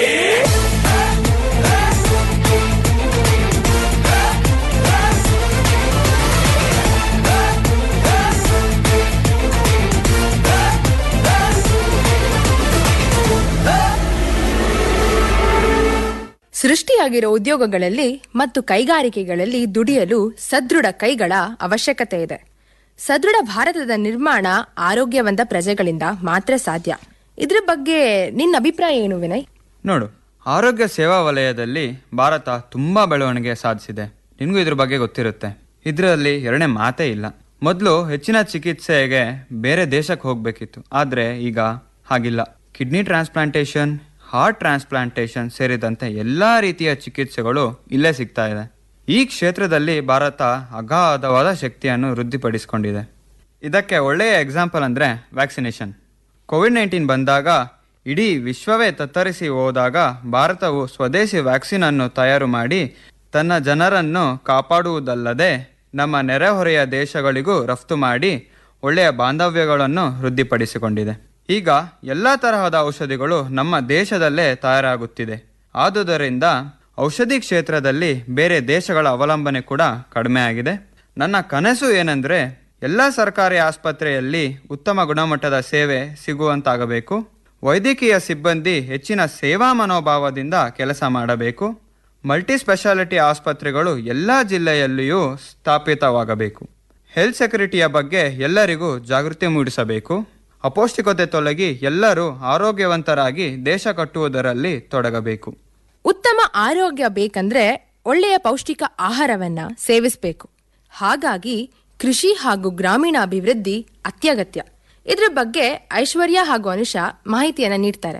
ಸೃಷ್ಟಿಯಾಗಿರೋ ಉದ್ಯೋಗಗಳಲ್ಲಿ ಮತ್ತು ಕೈಗಾರಿಕೆಗಳಲ್ಲಿ ದುಡಿಯಲು ಸದೃಢ ಕೈಗಳ ಅವಶ್ಯಕತೆ ಇದೆ ಸದೃಢ ಭಾರತದ ನಿರ್ಮಾಣ ಆರೋಗ್ಯವಂತ ಪ್ರಜೆಗಳಿಂದ ಮಾತ್ರ ಸಾಧ್ಯ ಇದ್ರ ಬಗ್ಗೆ ನಿನ್ನ ಅಭಿಪ್ರಾಯ ಏನು ವಿನಯ್ ನೋಡು ಆರೋಗ್ಯ ಸೇವಾ ವಲಯದಲ್ಲಿ ಭಾರತ ತುಂಬಾ ಬೆಳವಣಿಗೆ ಸಾಧಿಸಿದೆ ನಿನಗೂ ಇದ್ರ ಬಗ್ಗೆ ಗೊತ್ತಿರುತ್ತೆ ಇದರಲ್ಲಿ ಎರಡನೇ ಮಾತೇ ಇಲ್ಲ ಮೊದಲು ಹೆಚ್ಚಿನ ಚಿಕಿತ್ಸೆಗೆ ಬೇರೆ ದೇಶಕ್ಕೆ ಹೋಗ್ಬೇಕಿತ್ತು ಆದ್ರೆ ಈಗ ಹಾಗಿಲ್ಲ ಕಿಡ್ನಿ ಟ್ರಾನ್ಸ್ಪ್ಲಾಂಟೇಶನ್ ಹಾರ್ಟ್ ಟ್ರಾನ್ಸ್ಪ್ಲಾಂಟೇಶನ್ ಸೇರಿದಂತೆ ಎಲ್ಲಾ ರೀತಿಯ ಚಿಕಿತ್ಸೆಗಳು ಇಲ್ಲೇ ಸಿಗ್ತಾ ಇದೆ ಈ ಕ್ಷೇತ್ರದಲ್ಲಿ ಭಾರತ ಅಗಾಧವಾದ ಶಕ್ತಿಯನ್ನು ವೃದ್ಧಿಪಡಿಸಿಕೊಂಡಿದೆ ಇದಕ್ಕೆ ಒಳ್ಳೆಯ ಎಕ್ಸಾಂಪಲ್ ಅಂದ್ರೆ ವ್ಯಾಕ್ಸಿನೇಷನ್ ಕೋವಿಡ್ ನೈನ್ಟೀನ್ ಬಂದಾಗ ಇಡೀ ವಿಶ್ವವೇ ತತ್ತರಿಸಿ ಹೋದಾಗ ಭಾರತವು ಸ್ವದೇಶಿ ವ್ಯಾಕ್ಸಿನ್ ಅನ್ನು ತಯಾರು ಮಾಡಿ ತನ್ನ ಜನರನ್ನು ಕಾಪಾಡುವುದಲ್ಲದೆ ನಮ್ಮ ನೆರೆಹೊರೆಯ ದೇಶಗಳಿಗೂ ರಫ್ತು ಮಾಡಿ ಒಳ್ಳೆಯ ಬಾಂಧವ್ಯಗಳನ್ನು ವೃದ್ಧಿಪಡಿಸಿಕೊಂಡಿದೆ ಈಗ ಎಲ್ಲ ತರಹದ ಔಷಧಿಗಳು ನಮ್ಮ ದೇಶದಲ್ಲೇ ತಯಾರಾಗುತ್ತಿದೆ ಆದುದರಿಂದ ಔಷಧಿ ಕ್ಷೇತ್ರದಲ್ಲಿ ಬೇರೆ ದೇಶಗಳ ಅವಲಂಬನೆ ಕೂಡ ಕಡಿಮೆ ಆಗಿದೆ ನನ್ನ ಕನಸು ಏನಂದ್ರೆ ಎಲ್ಲ ಸರ್ಕಾರಿ ಆಸ್ಪತ್ರೆಯಲ್ಲಿ ಉತ್ತಮ ಗುಣಮಟ್ಟದ ಸೇವೆ ಸಿಗುವಂತಾಗಬೇಕು ವೈದ್ಯಕೀಯ ಸಿಬ್ಬಂದಿ ಹೆಚ್ಚಿನ ಸೇವಾ ಮನೋಭಾವದಿಂದ ಕೆಲಸ ಮಾಡಬೇಕು ಮಲ್ಟಿ ಸ್ಪೆಷಾಲಿಟಿ ಆಸ್ಪತ್ರೆಗಳು ಎಲ್ಲ ಜಿಲ್ಲೆಯಲ್ಲಿಯೂ ಸ್ಥಾಪಿತವಾಗಬೇಕು ಹೆಲ್ತ್ ಸೆಕ್ಯೂರಿಟಿಯ ಬಗ್ಗೆ ಎಲ್ಲರಿಗೂ ಜಾಗೃತಿ ಮೂಡಿಸಬೇಕು ಅಪೌಷ್ಟಿಕತೆ ತೊಲಗಿ ಎಲ್ಲರೂ ಆರೋಗ್ಯವಂತರಾಗಿ ದೇಶ ಕಟ್ಟುವುದರಲ್ಲಿ ತೊಡಗಬೇಕು ಉತ್ತಮ ಆರೋಗ್ಯ ಬೇಕಂದ್ರೆ ಒಳ್ಳೆಯ ಪೌಷ್ಟಿಕ ಆಹಾರವನ್ನ ಸೇವಿಸಬೇಕು ಹಾಗಾಗಿ ಕೃಷಿ ಹಾಗೂ ಗ್ರಾಮೀಣ ಅಭಿವೃದ್ಧಿ ಅತ್ಯಗತ್ಯ ಇದ್ರ ಬಗ್ಗೆ ಐಶ್ವರ್ಯ ಹಾಗೂ ಅನುಷಾ ಮಾಹಿತಿಯನ್ನ ನೀಡ್ತಾರೆ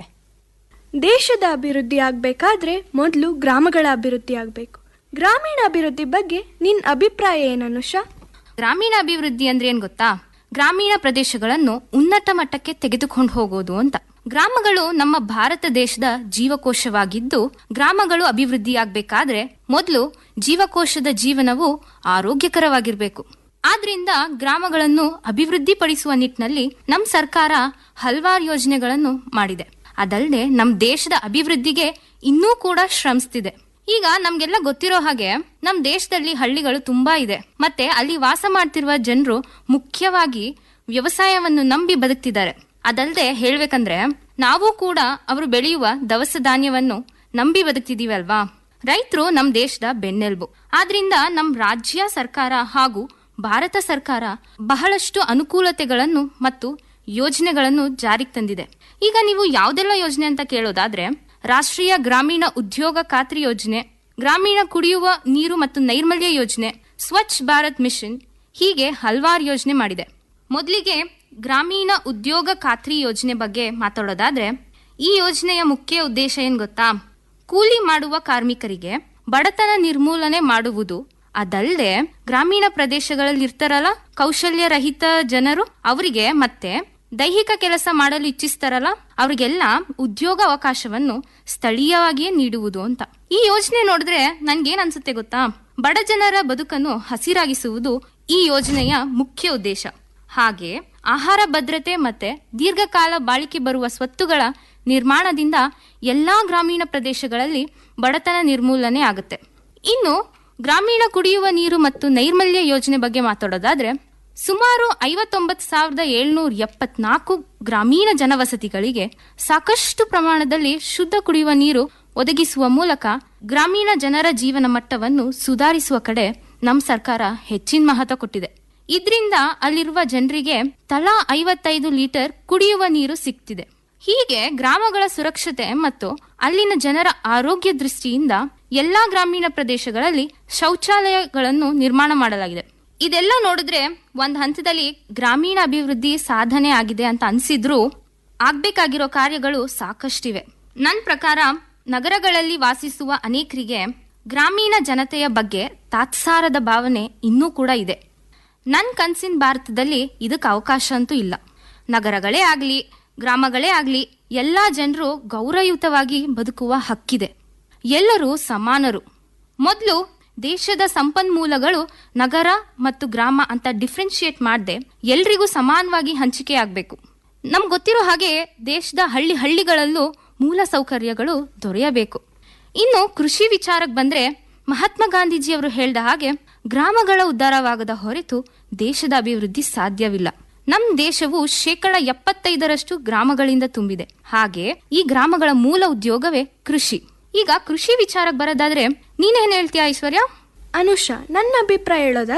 ದೇಶದ ಅಭಿವೃದ್ಧಿ ಆಗ್ಬೇಕಾದ್ರೆ ಮೊದಲು ಗ್ರಾಮಗಳ ಅಭಿವೃದ್ಧಿ ಆಗ್ಬೇಕು ಗ್ರಾಮೀಣ ಅಭಿವೃದ್ಧಿ ಬಗ್ಗೆ ನಿನ್ ಅಭಿಪ್ರಾಯ ಏನನುಷಾ ಗ್ರಾಮೀಣ ಅಭಿವೃದ್ಧಿ ಅಂದ್ರೆ ಏನ್ ಗೊತ್ತಾ ಗ್ರಾಮೀಣ ಪ್ರದೇಶಗಳನ್ನು ಉನ್ನತ ಮಟ್ಟಕ್ಕೆ ತೆಗೆದುಕೊಂಡು ಹೋಗೋದು ಅಂತ ಗ್ರಾಮಗಳು ನಮ್ಮ ಭಾರತ ದೇಶದ ಜೀವಕೋಶವಾಗಿದ್ದು ಗ್ರಾಮಗಳು ಅಭಿವೃದ್ಧಿಯಾಗಬೇಕಾದ್ರೆ ಮೊದಲು ಜೀವಕೋಶದ ಜೀವನವು ಆರೋಗ್ಯಕರವಾಗಿರ್ಬೇಕು ಆದ್ರಿಂದ ಗ್ರಾಮಗಳನ್ನು ಅಭಿವೃದ್ಧಿಪಡಿಸುವ ನಿಟ್ಟಿನಲ್ಲಿ ನಮ್ಮ ಸರ್ಕಾರ ಹಲವಾರು ಯೋಜನೆಗಳನ್ನು ಮಾಡಿದೆ ಅದಲ್ಲದೆ ನಮ್ಮ ದೇಶದ ಅಭಿವೃದ್ಧಿಗೆ ಇನ್ನೂ ಕೂಡ ಶ್ರಮಿಸ್ತಿದೆ ಈಗ ನಮ್ಗೆಲ್ಲ ಗೊತ್ತಿರೋ ಹಾಗೆ ನಮ್ ದೇಶದಲ್ಲಿ ಹಳ್ಳಿಗಳು ತುಂಬಾ ಇದೆ ಮತ್ತೆ ಅಲ್ಲಿ ವಾಸ ಮಾಡ್ತಿರುವ ಜನರು ಮುಖ್ಯವಾಗಿ ವ್ಯವಸಾಯವನ್ನು ನಂಬಿ ಬದುಕ್ತಿದ್ದಾರೆ ಅದಲ್ಲದೆ ಹೇಳ್ಬೇಕಂದ್ರೆ ನಾವು ಕೂಡ ಅವರು ಬೆಳೆಯುವ ದವಸ ಧಾನ್ಯವನ್ನು ನಂಬಿ ಬದುಕ್ತಿದೀವಿ ಅಲ್ವಾ ರೈತರು ನಮ್ ದೇಶದ ಬೆನ್ನೆಲುಬು ಆದ್ರಿಂದ ನಮ್ ರಾಜ್ಯ ಸರ್ಕಾರ ಹಾಗೂ ಭಾರತ ಸರ್ಕಾರ ಬಹಳಷ್ಟು ಅನುಕೂಲತೆಗಳನ್ನು ಮತ್ತು ಯೋಜನೆಗಳನ್ನು ಜಾರಿಗೆ ತಂದಿದೆ ಈಗ ನೀವು ಯಾವ್ದೆಲ್ಲ ಯೋಜನೆ ಅಂತ ಕೇಳೋದಾದ್ರೆ ರಾಷ್ಟ್ರೀಯ ಗ್ರಾಮೀಣ ಉದ್ಯೋಗ ಖಾತ್ರಿ ಯೋಜನೆ ಗ್ರಾಮೀಣ ಕುಡಿಯುವ ನೀರು ಮತ್ತು ನೈರ್ಮಲ್ಯ ಯೋಜನೆ ಸ್ವಚ್ಛ ಭಾರತ್ ಮಿಷನ್ ಹೀಗೆ ಹಲವಾರು ಯೋಜನೆ ಮಾಡಿದೆ ಮೊದಲಿಗೆ ಗ್ರಾಮೀಣ ಉದ್ಯೋಗ ಖಾತ್ರಿ ಯೋಜನೆ ಬಗ್ಗೆ ಮಾತಾಡೋದಾದ್ರೆ ಈ ಯೋಜನೆಯ ಮುಖ್ಯ ಉದ್ದೇಶ ಏನ್ ಗೊತ್ತಾ ಕೂಲಿ ಮಾಡುವ ಕಾರ್ಮಿಕರಿಗೆ ಬಡತನ ನಿರ್ಮೂಲನೆ ಮಾಡುವುದು ಅದಲ್ಲದೆ ಗ್ರಾಮೀಣ ಪ್ರದೇಶಗಳಲ್ಲಿ ಇರ್ತಾರಲ್ಲ ಕೌಶಲ್ಯ ರಹಿತ ಜನರು ಅವರಿಗೆ ಮತ್ತೆ ದೈಹಿಕ ಕೆಲಸ ಮಾಡಲು ಇಚ್ಛಿಸ್ತಾರಲ್ಲ ಅವರಿಗೆಲ್ಲ ಉದ್ಯೋಗ ಅವಕಾಶವನ್ನು ಸ್ಥಳೀಯವಾಗಿಯೇ ನೀಡುವುದು ಅಂತ ಈ ಯೋಜನೆ ನೋಡಿದ್ರೆ ನನ್ಗೇನ್ ಅನ್ಸುತ್ತೆ ಗೊತ್ತಾ ಬಡ ಜನರ ಬದುಕನ್ನು ಹಸಿರಾಗಿಸುವುದು ಈ ಯೋಜನೆಯ ಮುಖ್ಯ ಉದ್ದೇಶ ಹಾಗೆ ಆಹಾರ ಭದ್ರತೆ ಮತ್ತೆ ದೀರ್ಘಕಾಲ ಬಾಳಿಕೆ ಬರುವ ಸ್ವತ್ತುಗಳ ನಿರ್ಮಾಣದಿಂದ ಎಲ್ಲಾ ಗ್ರಾಮೀಣ ಪ್ರದೇಶಗಳಲ್ಲಿ ಬಡತನ ನಿರ್ಮೂಲನೆ ಆಗುತ್ತೆ ಇನ್ನು ಗ್ರಾಮೀಣ ಕುಡಿಯುವ ನೀರು ಮತ್ತು ನೈರ್ಮಲ್ಯ ಯೋಜನೆ ಬಗ್ಗೆ ಮಾತಾಡೋದಾದ್ರೆ ಸುಮಾರು ಐವತ್ತೊಂಬತ್ತು ಸಾವಿರದ ಏಳ್ನೂರ ಎಪ್ಪತ್ನಾಲ್ಕು ಗ್ರಾಮೀಣ ಜನವಸತಿಗಳಿಗೆ ಸಾಕಷ್ಟು ಪ್ರಮಾಣದಲ್ಲಿ ಶುದ್ಧ ಕುಡಿಯುವ ನೀರು ಒದಗಿಸುವ ಮೂಲಕ ಗ್ರಾಮೀಣ ಜನರ ಜೀವನ ಮಟ್ಟವನ್ನು ಸುಧಾರಿಸುವ ಕಡೆ ನಮ್ಮ ಸರ್ಕಾರ ಹೆಚ್ಚಿನ ಮಹತ್ವ ಕೊಟ್ಟಿದೆ ಇದರಿಂದ ಅಲ್ಲಿರುವ ಜನರಿಗೆ ತಲಾ ಐವತ್ತೈದು ಲೀಟರ್ ಕುಡಿಯುವ ನೀರು ಸಿಗ್ತಿದೆ ಹೀಗೆ ಗ್ರಾಮಗಳ ಸುರಕ್ಷತೆ ಮತ್ತು ಅಲ್ಲಿನ ಜನರ ಆರೋಗ್ಯ ದೃಷ್ಟಿಯಿಂದ ಎಲ್ಲಾ ಗ್ರಾಮೀಣ ಪ್ರದೇಶಗಳಲ್ಲಿ ಶೌಚಾಲಯಗಳನ್ನು ನಿರ್ಮಾಣ ಮಾಡಲಾಗಿದೆ ಇದೆಲ್ಲ ನೋಡಿದ್ರೆ ಒಂದ್ ಹಂತದಲ್ಲಿ ಗ್ರಾಮೀಣ ಅಭಿವೃದ್ಧಿ ಸಾಧನೆ ಆಗಿದೆ ಅಂತ ಅನ್ಸಿದ್ರು ಆಗ್ಬೇಕಾಗಿರೋ ಕಾರ್ಯಗಳು ಸಾಕಷ್ಟಿವೆ ನನ್ನ ಪ್ರಕಾರ ನಗರಗಳಲ್ಲಿ ವಾಸಿಸುವ ಅನೇಕರಿಗೆ ಗ್ರಾಮೀಣ ಜನತೆಯ ಬಗ್ಗೆ ತಾತ್ಸಾರದ ಭಾವನೆ ಇನ್ನೂ ಕೂಡ ಇದೆ ನನ್ನ ಕನ್ಸಿನ ಭಾರತದಲ್ಲಿ ಇದಕ್ಕೆ ಅವಕಾಶ ಅಂತೂ ಇಲ್ಲ ನಗರಗಳೇ ಆಗ್ಲಿ ಗ್ರಾಮಗಳೇ ಆಗ್ಲಿ ಎಲ್ಲಾ ಜನರು ಗೌರವಯುತವಾಗಿ ಬದುಕುವ ಹಕ್ಕಿದೆ ಎಲ್ಲರೂ ಸಮಾನರು ಮೊದಲು ದೇಶದ ಸಂಪನ್ಮೂಲಗಳು ನಗರ ಮತ್ತು ಗ್ರಾಮ ಅಂತ ಡಿಫ್ರೆನ್ಶಿಯೇಟ್ ಮಾಡದೆ ಎಲ್ರಿಗೂ ಸಮಾನವಾಗಿ ಹಂಚಿಕೆ ಆಗಬೇಕು ನಮ್ಗೆ ಗೊತ್ತಿರೋ ಹಾಗೆ ದೇಶದ ಹಳ್ಳಿ ಹಳ್ಳಿಗಳಲ್ಲೂ ಮೂಲ ಸೌಕರ್ಯಗಳು ದೊರೆಯಬೇಕು ಇನ್ನು ಕೃಷಿ ವಿಚಾರಕ್ಕೆ ಬಂದ್ರೆ ಮಹಾತ್ಮ ಗಾಂಧೀಜಿಯವರು ಹೇಳಿದ ಹಾಗೆ ಗ್ರಾಮಗಳ ಉದ್ಧಾರವಾಗದ ಹೊರತು ದೇಶದ ಅಭಿವೃದ್ಧಿ ಸಾಧ್ಯವಿಲ್ಲ ನಮ್ ದೇಶವು ಶೇಕಡ ಎಪ್ಪತ್ತೈದರಷ್ಟು ಗ್ರಾಮಗಳಿಂದ ತುಂಬಿದೆ ಹಾಗೆ ಈ ಗ್ರಾಮಗಳ ಮೂಲ ಉದ್ಯೋಗವೇ ಕೃಷಿ ಈಗ ಕೃಷಿ ವಿಚಾರಕ್ಕೆ ಬರೋದಾದ್ರೆ ನೀನೇನ್ ಹೇಳ್ತೀಯ ಐಶ್ವರ್ಯ ಅನುಷಾ ನನ್ನ ಅಭಿಪ್ರಾಯ ಹೇಳೋದಾದ್ರೆ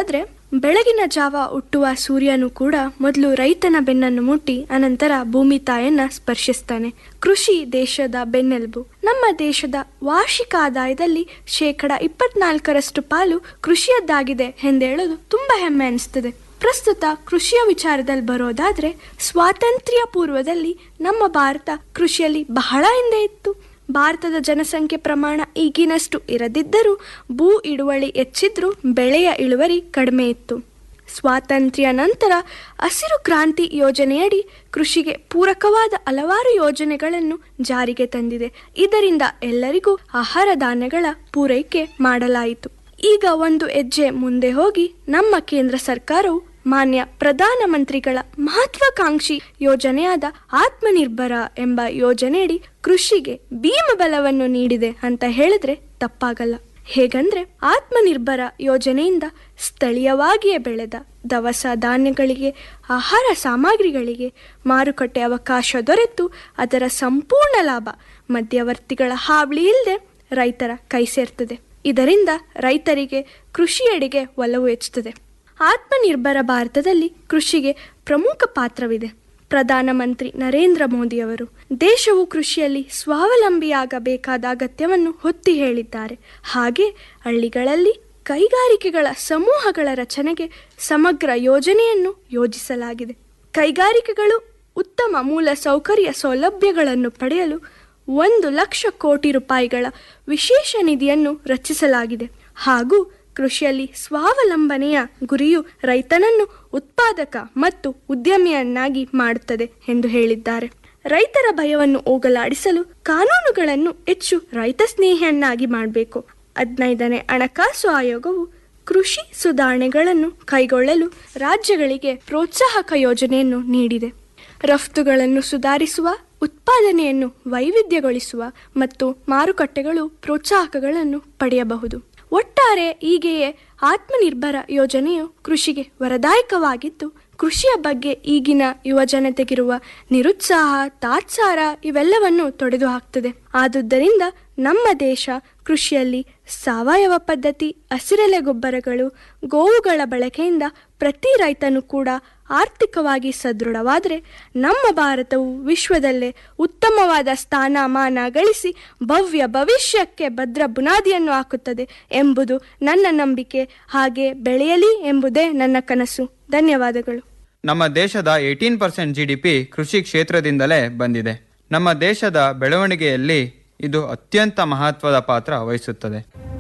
ಬೆಳಗಿನ ಜಾವ ಹುಟ್ಟುವ ಸೂರ್ಯನು ಕೂಡ ಮೊದಲು ರೈತನ ಬೆನ್ನನ್ನು ಮುಟ್ಟಿ ಅನಂತರ ಭೂಮಿ ತಾಯನ್ನ ಸ್ಪರ್ಶಿಸ್ತಾನೆ ಕೃಷಿ ದೇಶದ ಬೆನ್ನೆಲುಬು ನಮ್ಮ ದೇಶದ ವಾರ್ಷಿಕ ಆದಾಯದಲ್ಲಿ ಶೇಕಡ ಇಪ್ಪತ್ನಾಲ್ಕರಷ್ಟು ಪಾಲು ಕೃಷಿಯದ್ದಾಗಿದೆ ಎಂದೇಳೋದು ತುಂಬಾ ಹೆಮ್ಮೆ ಅನಿಸ್ತದೆ ಪ್ರಸ್ತುತ ಕೃಷಿಯ ವಿಚಾರದಲ್ಲಿ ಬರೋದಾದ್ರೆ ಸ್ವಾತಂತ್ರ್ಯ ಪೂರ್ವದಲ್ಲಿ ನಮ್ಮ ಭಾರತ ಕೃಷಿಯಲ್ಲಿ ಬಹಳ ಹಿಂದೆ ಇತ್ತು ಭಾರತದ ಜನಸಂಖ್ಯೆ ಪ್ರಮಾಣ ಈಗಿನಷ್ಟು ಇರದಿದ್ದರೂ ಭೂ ಇಳುವಳಿ ಹೆಚ್ಚಿದ್ರೂ ಬೆಳೆಯ ಇಳುವರಿ ಕಡಿಮೆ ಇತ್ತು ಸ್ವಾತಂತ್ರ್ಯ ನಂತರ ಹಸಿರು ಕ್ರಾಂತಿ ಯೋಜನೆಯಡಿ ಕೃಷಿಗೆ ಪೂರಕವಾದ ಹಲವಾರು ಯೋಜನೆಗಳನ್ನು ಜಾರಿಗೆ ತಂದಿದೆ ಇದರಿಂದ ಎಲ್ಲರಿಗೂ ಆಹಾರ ಧಾನ್ಯಗಳ ಪೂರೈಕೆ ಮಾಡಲಾಯಿತು ಈಗ ಒಂದು ಹೆಜ್ಜೆ ಮುಂದೆ ಹೋಗಿ ನಮ್ಮ ಕೇಂದ್ರ ಸರ್ಕಾರವು ಮಾನ್ಯ ಪ್ರಧಾನಮಂತ್ರಿಗಳ ಮಹತ್ವಾಕಾಂಕ್ಷಿ ಯೋಜನೆಯಾದ ಆತ್ಮನಿರ್ಭರ ಎಂಬ ಯೋಜನೆಯಡಿ ಕೃಷಿಗೆ ಭೀಮಬಲವನ್ನು ನೀಡಿದೆ ಅಂತ ಹೇಳಿದ್ರೆ ತಪ್ಪಾಗಲ್ಲ ಹೇಗಂದ್ರೆ ಆತ್ಮನಿರ್ಭರ ಯೋಜನೆಯಿಂದ ಸ್ಥಳೀಯವಾಗಿಯೇ ಬೆಳೆದ ದವಸ ಧಾನ್ಯಗಳಿಗೆ ಆಹಾರ ಸಾಮಗ್ರಿಗಳಿಗೆ ಮಾರುಕಟ್ಟೆ ಅವಕಾಶ ದೊರೆತು ಅದರ ಸಂಪೂರ್ಣ ಲಾಭ ಮಧ್ಯವರ್ತಿಗಳ ಹಾವಳಿ ಇಲ್ಲದೆ ರೈತರ ಕೈ ಸೇರ್ತದೆ ಇದರಿಂದ ರೈತರಿಗೆ ಕೃಷಿಯೆಡೆಗೆ ಒಲವು ಹೆಚ್ಚುತ್ತದೆ ಆತ್ಮನಿರ್ಭರ ಭಾರತದಲ್ಲಿ ಕೃಷಿಗೆ ಪ್ರಮುಖ ಪಾತ್ರವಿದೆ ಪ್ರಧಾನಮಂತ್ರಿ ನರೇಂದ್ರ ಮೋದಿಯವರು ದೇಶವು ಕೃಷಿಯಲ್ಲಿ ಸ್ವಾವಲಂಬಿಯಾಗಬೇಕಾದ ಅಗತ್ಯವನ್ನು ಒತ್ತಿ ಹೇಳಿದ್ದಾರೆ ಹಾಗೆ ಹಳ್ಳಿಗಳಲ್ಲಿ ಕೈಗಾರಿಕೆಗಳ ಸಮೂಹಗಳ ರಚನೆಗೆ ಸಮಗ್ರ ಯೋಜನೆಯನ್ನು ಯೋಜಿಸಲಾಗಿದೆ ಕೈಗಾರಿಕೆಗಳು ಉತ್ತಮ ಮೂಲ ಸೌಕರ್ಯ ಸೌಲಭ್ಯಗಳನ್ನು ಪಡೆಯಲು ಒಂದು ಲಕ್ಷ ಕೋಟಿ ರೂಪಾಯಿಗಳ ವಿಶೇಷ ನಿಧಿಯನ್ನು ರಚಿಸಲಾಗಿದೆ ಹಾಗೂ ಕೃಷಿಯಲ್ಲಿ ಸ್ವಾವಲಂಬನೆಯ ಗುರಿಯು ರೈತನನ್ನು ಉತ್ಪಾದಕ ಮತ್ತು ಉದ್ಯಮಿಯನ್ನಾಗಿ ಮಾಡುತ್ತದೆ ಎಂದು ಹೇಳಿದ್ದಾರೆ ರೈತರ ಭಯವನ್ನು ಹೋಗಲಾಡಿಸಲು ಕಾನೂನುಗಳನ್ನು ಹೆಚ್ಚು ರೈತ ಸ್ನೇಹಿಯನ್ನಾಗಿ ಮಾಡಬೇಕು ಹದಿನೈದನೇ ಹಣಕಾಸು ಆಯೋಗವು ಕೃಷಿ ಸುಧಾರಣೆಗಳನ್ನು ಕೈಗೊಳ್ಳಲು ರಾಜ್ಯಗಳಿಗೆ ಪ್ರೋತ್ಸಾಹಕ ಯೋಜನೆಯನ್ನು ನೀಡಿದೆ ರಫ್ತುಗಳನ್ನು ಸುಧಾರಿಸುವ ಉತ್ಪಾದನೆಯನ್ನು ವೈವಿಧ್ಯಗೊಳಿಸುವ ಮತ್ತು ಮಾರುಕಟ್ಟೆಗಳು ಪ್ರೋತ್ಸಾಹಕಗಳನ್ನು ಪಡೆಯಬಹುದು ಒಟ್ಟಾರೆ ಹೀಗೆಯೇ ಆತ್ಮನಿರ್ಭರ ಯೋಜನೆಯು ಕೃಷಿಗೆ ವರದಾಯಕವಾಗಿದ್ದು ಕೃಷಿಯ ಬಗ್ಗೆ ಈಗಿನ ಯುವಜನತೆಗಿರುವ ನಿರುತ್ಸಾಹ ತಾತ್ಸಾರ ಇವೆಲ್ಲವನ್ನು ತೊಡೆದು ಹಾಕ್ತದೆ ಆದುದರಿಂದ ನಮ್ಮ ದೇಶ ಕೃಷಿಯಲ್ಲಿ ಸಾವಯವ ಪದ್ಧತಿ ಹಸಿರೆಲೆ ಗೊಬ್ಬರಗಳು ಗೋವುಗಳ ಬಳಕೆಯಿಂದ ಪ್ರತಿ ರೈತನು ಕೂಡ ಆರ್ಥಿಕವಾಗಿ ಸದೃಢವಾದರೆ ನಮ್ಮ ಭಾರತವು ವಿಶ್ವದಲ್ಲೇ ಉತ್ತಮವಾದ ಸ್ಥಾನಮಾನ ಗಳಿಸಿ ಭವ್ಯ ಭವಿಷ್ಯಕ್ಕೆ ಭದ್ರ ಬುನಾದಿಯನ್ನು ಹಾಕುತ್ತದೆ ಎಂಬುದು ನನ್ನ ನಂಬಿಕೆ ಹಾಗೆ ಬೆಳೆಯಲಿ ಎಂಬುದೇ ನನ್ನ ಕನಸು ಧನ್ಯವಾದಗಳು ನಮ್ಮ ದೇಶದ eighteen percent G D P ಕೃಷಿ ಕ್ಷೇತ್ರದಿಂದಲೇ ಬಂದಿದೆ ನಮ್ಮ ದೇಶದ ಬೆಳವಣಿಗೆಯಲ್ಲಿ ಇದು ಅತ್ಯಂತ ಮಹತ್ವದ ಪಾತ್ರ ವಹಿಸುತ್ತದೆ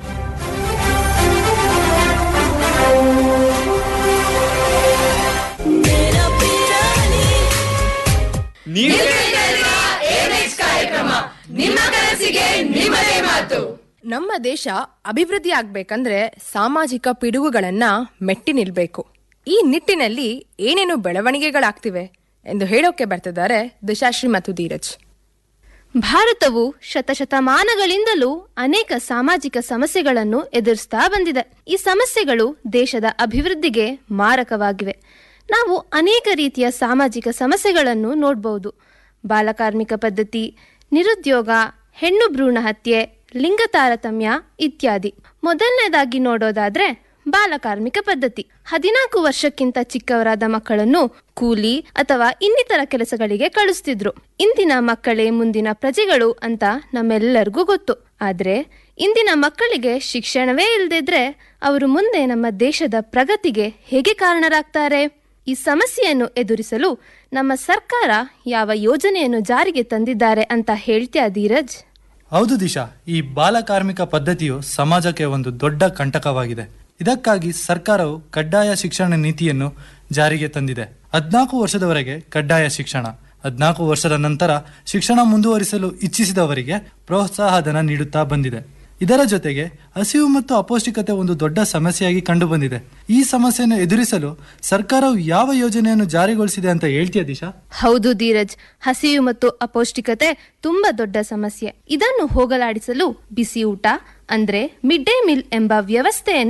ನಿಮ್ಮ ಕನಸಿಗೆ ನಿಮ್ಮದೇ ಮಾತು ನಮ್ಮ ದೇಶ ಅಭಿವೃದ್ಧಿ ಆಗ್ಬೇಕಂದ್ರೆ ಸಾಮಾಜಿಕ ಪಿಡುಗುಗಳನ್ನ ಮೆಟ್ಟಿ ನಿಲ್ಬೇಕು ಈ ನಿಟ್ಟಿನಲ್ಲಿ ಏನೇನು ಬೆಳವಣಿಗೆಗಳಾಗ್ತಿವೆ ಎಂದು ಹೇಳೋಕೆ ಬರ್ತಿದ್ದಾರೆ ದಿಶಾಶ್ರೀ ಮತ್ತು ಧೀರಜ್ ಭಾರತವು ಶತಶತಮಾನಗಳಿಂದಲೂ ಅನೇಕ ಸಾಮಾಜಿಕ ಸಮಸ್ಯೆಗಳನ್ನು ಎದುರಿಸ್ತಾ ಬಂದಿದೆ ಈ ಸಮಸ್ಯೆಗಳು ದೇಶದ ಅಭಿವೃದ್ಧಿಗೆ ಮಾರಕವಾಗಿವೆ ನಾವು ಅನೇಕ ರೀತಿಯ ಸಾಮಾಜಿಕ ಸಮಸ್ಯೆಗಳನ್ನು ನೋಡಬಹುದು ಬಾಲಕಾರ್ಮಿಕ ಪದ್ಧತಿ ನಿರುದ್ಯೋಗ ಹೆಣ್ಣು ಭ್ರೂಣ ಹತ್ಯೆ ಲಿಂಗ ತಾರತಮ್ಯ ಇತ್ಯಾದಿ ಮೊದಲನೇದಾಗಿ ನೋಡೋದಾದ್ರೆ ಬಾಲಕಾರ್ಮಿಕ ಪದ್ಧತಿ ಹದಿನಾಲ್ಕು ವರ್ಷಕ್ಕಿಂತ ಚಿಕ್ಕವರಾದ ಮಕ್ಕಳನ್ನು ಕೂಲಿ ಅಥವಾ ಇನ್ನಿತರ ಕೆಲಸಗಳಿಗೆ ಕಳಿಸ್ತಿದ್ರು ಇಂದಿನ ಮಕ್ಕಳೇ ಮುಂದಿನ ಪ್ರಜೆಗಳು ಅಂತ ನಮ್ಮೆಲ್ಲರಿಗೂ ಗೊತ್ತು ಆದ್ರೆ ಇಂದಿನ ಮಕ್ಕಳಿಗೆ ಶಿಕ್ಷಣವೇ ಇಲ್ದಿದ್ರೆ ಅವರು ಮುಂದೆ ನಮ್ಮ ದೇಶದ ಪ್ರಗತಿಗೆ ಹೇಗೆ ಕಾರಣರಾಗ್ತಾರೆ ಈ ಸಮಸ್ಯೆಯನ್ನು ಎದುರಿಸಲು ನಮ್ಮ ಸರ್ಕಾರ ಯಾವ ಯೋಜನೆಯನ್ನು ಜಾರಿಗೆ ತಂದಿದ್ದಾರೆ ಅಂತ ಹೇಳ್ತೀಯಾ ಧೀರಜ್ ಹೌದು ದಿಶಾ ಈ ಬಾಲಕಾರ್ಮಿಕ ಪದ್ಧತಿಯು ಸಮಾಜಕ್ಕೆ ಒಂದು ದೊಡ್ಡ ಕಂಟಕವಾಗಿದೆ ಇದಕ್ಕಾಗಿ ಸರ್ಕಾರವು ಕಡ್ಡಾಯ ಶಿಕ್ಷಣ ನೀತಿಯನ್ನು ಜಾರಿಗೆ ತಂದಿದೆ ಹದ್ನಾಲ್ಕು ವರ್ಷದವರೆಗೆ ಕಡ್ಡಾಯ ಶಿಕ್ಷಣ ಹದ್ನಾಲ್ಕು ವರ್ಷದ ನಂತರ ಶಿಕ್ಷಣ ಮುಂದುವರಿಸಲು ಇಚ್ಛಿಸಿದವರಿಗೆ ಪ್ರೋತ್ಸಾಹಧನ ನೀಡುತ್ತಾ ಬಂದಿದೆ ಇದರ ಜೊತೆಗೆ ಹಸಿವು ಮತ್ತು ಅಪೌಷ್ಟಿಕತೆ ಒಂದು ದೊಡ್ಡ ಸಮಸ್ಯೆಯಾಗಿ ಕಂಡುಬಂದಿದೆ ಈ ಸಮಸ್ಯೆಯನ್ನು ಎದುರಿಸಲು ಸರ್ಕಾರವು ಯಾವ ಯೋಜನೆಯನ್ನು ಜಾರಿಗೊಳಿಸಿದೆ ಅಂತ ಹೇಳ್ತೀಯ ದಿಶಾ ಹೌದು ಧೀರಜ್ ಹಸಿವು ಮತ್ತು ಅಪೌಷ್ಟಿಕತೆ ತುಂಬಾ ದೊಡ್ಡ ಸಮಸ್ಯೆ ಇದನ್ನು ಹೋಗಲಾಡಿಸಲು ಬಿಸಿ ಊಟ ಅಂದ್ರೆ ಮಿಡ್ ಡೇ ಮೀಲ್ ಎಂಬ ವ್ಯವಸ್ಥೆಯನ್ನು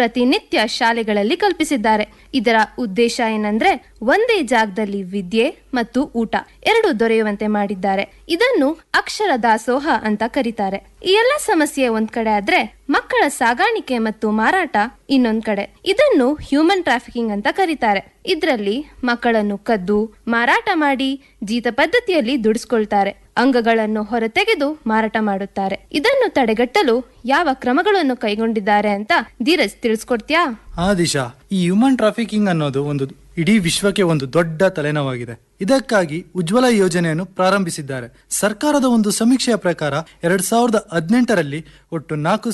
ಪ್ರತಿನಿತ್ಯ ಶಾಲೆಗಳಲ್ಲಿ ಕಲ್ಪಿಸಿದ್ದಾರೆ ಇದರ ಉದ್ದೇಶ ಏನಂದ್ರೆ ಒಂದೇ ಜಾಗದಲ್ಲಿ ವಿದ್ಯೆ ಮತ್ತು ಊಟ ಎರಡು ದೊರೆಯುವಂತೆ ಮಾಡಿದ್ದಾರೆ ಇದನ್ನು ಅಕ್ಷರ ದಾಸೋಹ ಅಂತ ಕರೀತಾರೆ ಈ ಎಲ್ಲ ಸಮಸ್ಯೆ ಒಂದ್ ಕಡೆ ಆದ್ರೆ ಮಕ್ಕಳ ಸಾಗಾಣಿಕೆ ಮತ್ತು ಮಾರಾಟ ಇನ್ನೊಂದ್ ಕಡೆ ಇದನ್ನು ಹ್ಯೂಮನ್ ಟ್ರಾಫಿಕಿಂಗ್ ಅಂತ ಕರೀತಾರೆ ಇದರಲ್ಲಿ ಮಕ್ಕಳನ್ನು ಕದ್ದು ಮಾರಾಟ ಮಾಡಿ ಜೀತ ಪದ್ಧತಿಯಲ್ಲಿ ದುಡಿಸ್ಕೊಳ್ತಾರೆ ಅಂಗಗಳನ್ನು ಹೊರತೆಗೆದು ಮಾರಾಟ ಮಾಡುತ್ತಾರೆ ಇದನ್ನು ತಡೆಗಟ್ಟಲು ಯಾವ ಕ್ರಮಗಳನ್ನು ಕೈಗೊಂಡಿದ್ದಾರೆ ಅಂತ ಧೀರಜ್ ತಿಳಿಸ್ಕೊಡ್ತೀಯಾ ಆ ದಿಶಾ ಈ ಹ್ಯೂಮನ್ ಟ್ರಾಫಿಕಿಂಗ್ ಅನ್ನೋದು ಒಂದು ಇಡೀ ವಿಶ್ವಕ್ಕೆ ಒಂದು ದೊಡ್ಡ ತಲೆನೋವಾಗಿದೆ ಇದಕ್ಕಾಗಿ ಉಜ್ವಲ ಯೋಜನೆಯನ್ನು ಪ್ರಾರಂಭಿಸಿದ್ದಾರೆ ಸರ್ಕಾರದ ಒಂದು ಸಮೀಕ್ಷೆಯ ಪ್ರಕಾರ ಎರಡ್ ಸಾವಿರದ ಹದಿನೆಂಟರಲ್ಲಿ ಒಟ್ಟು ನಾಲ್ಕು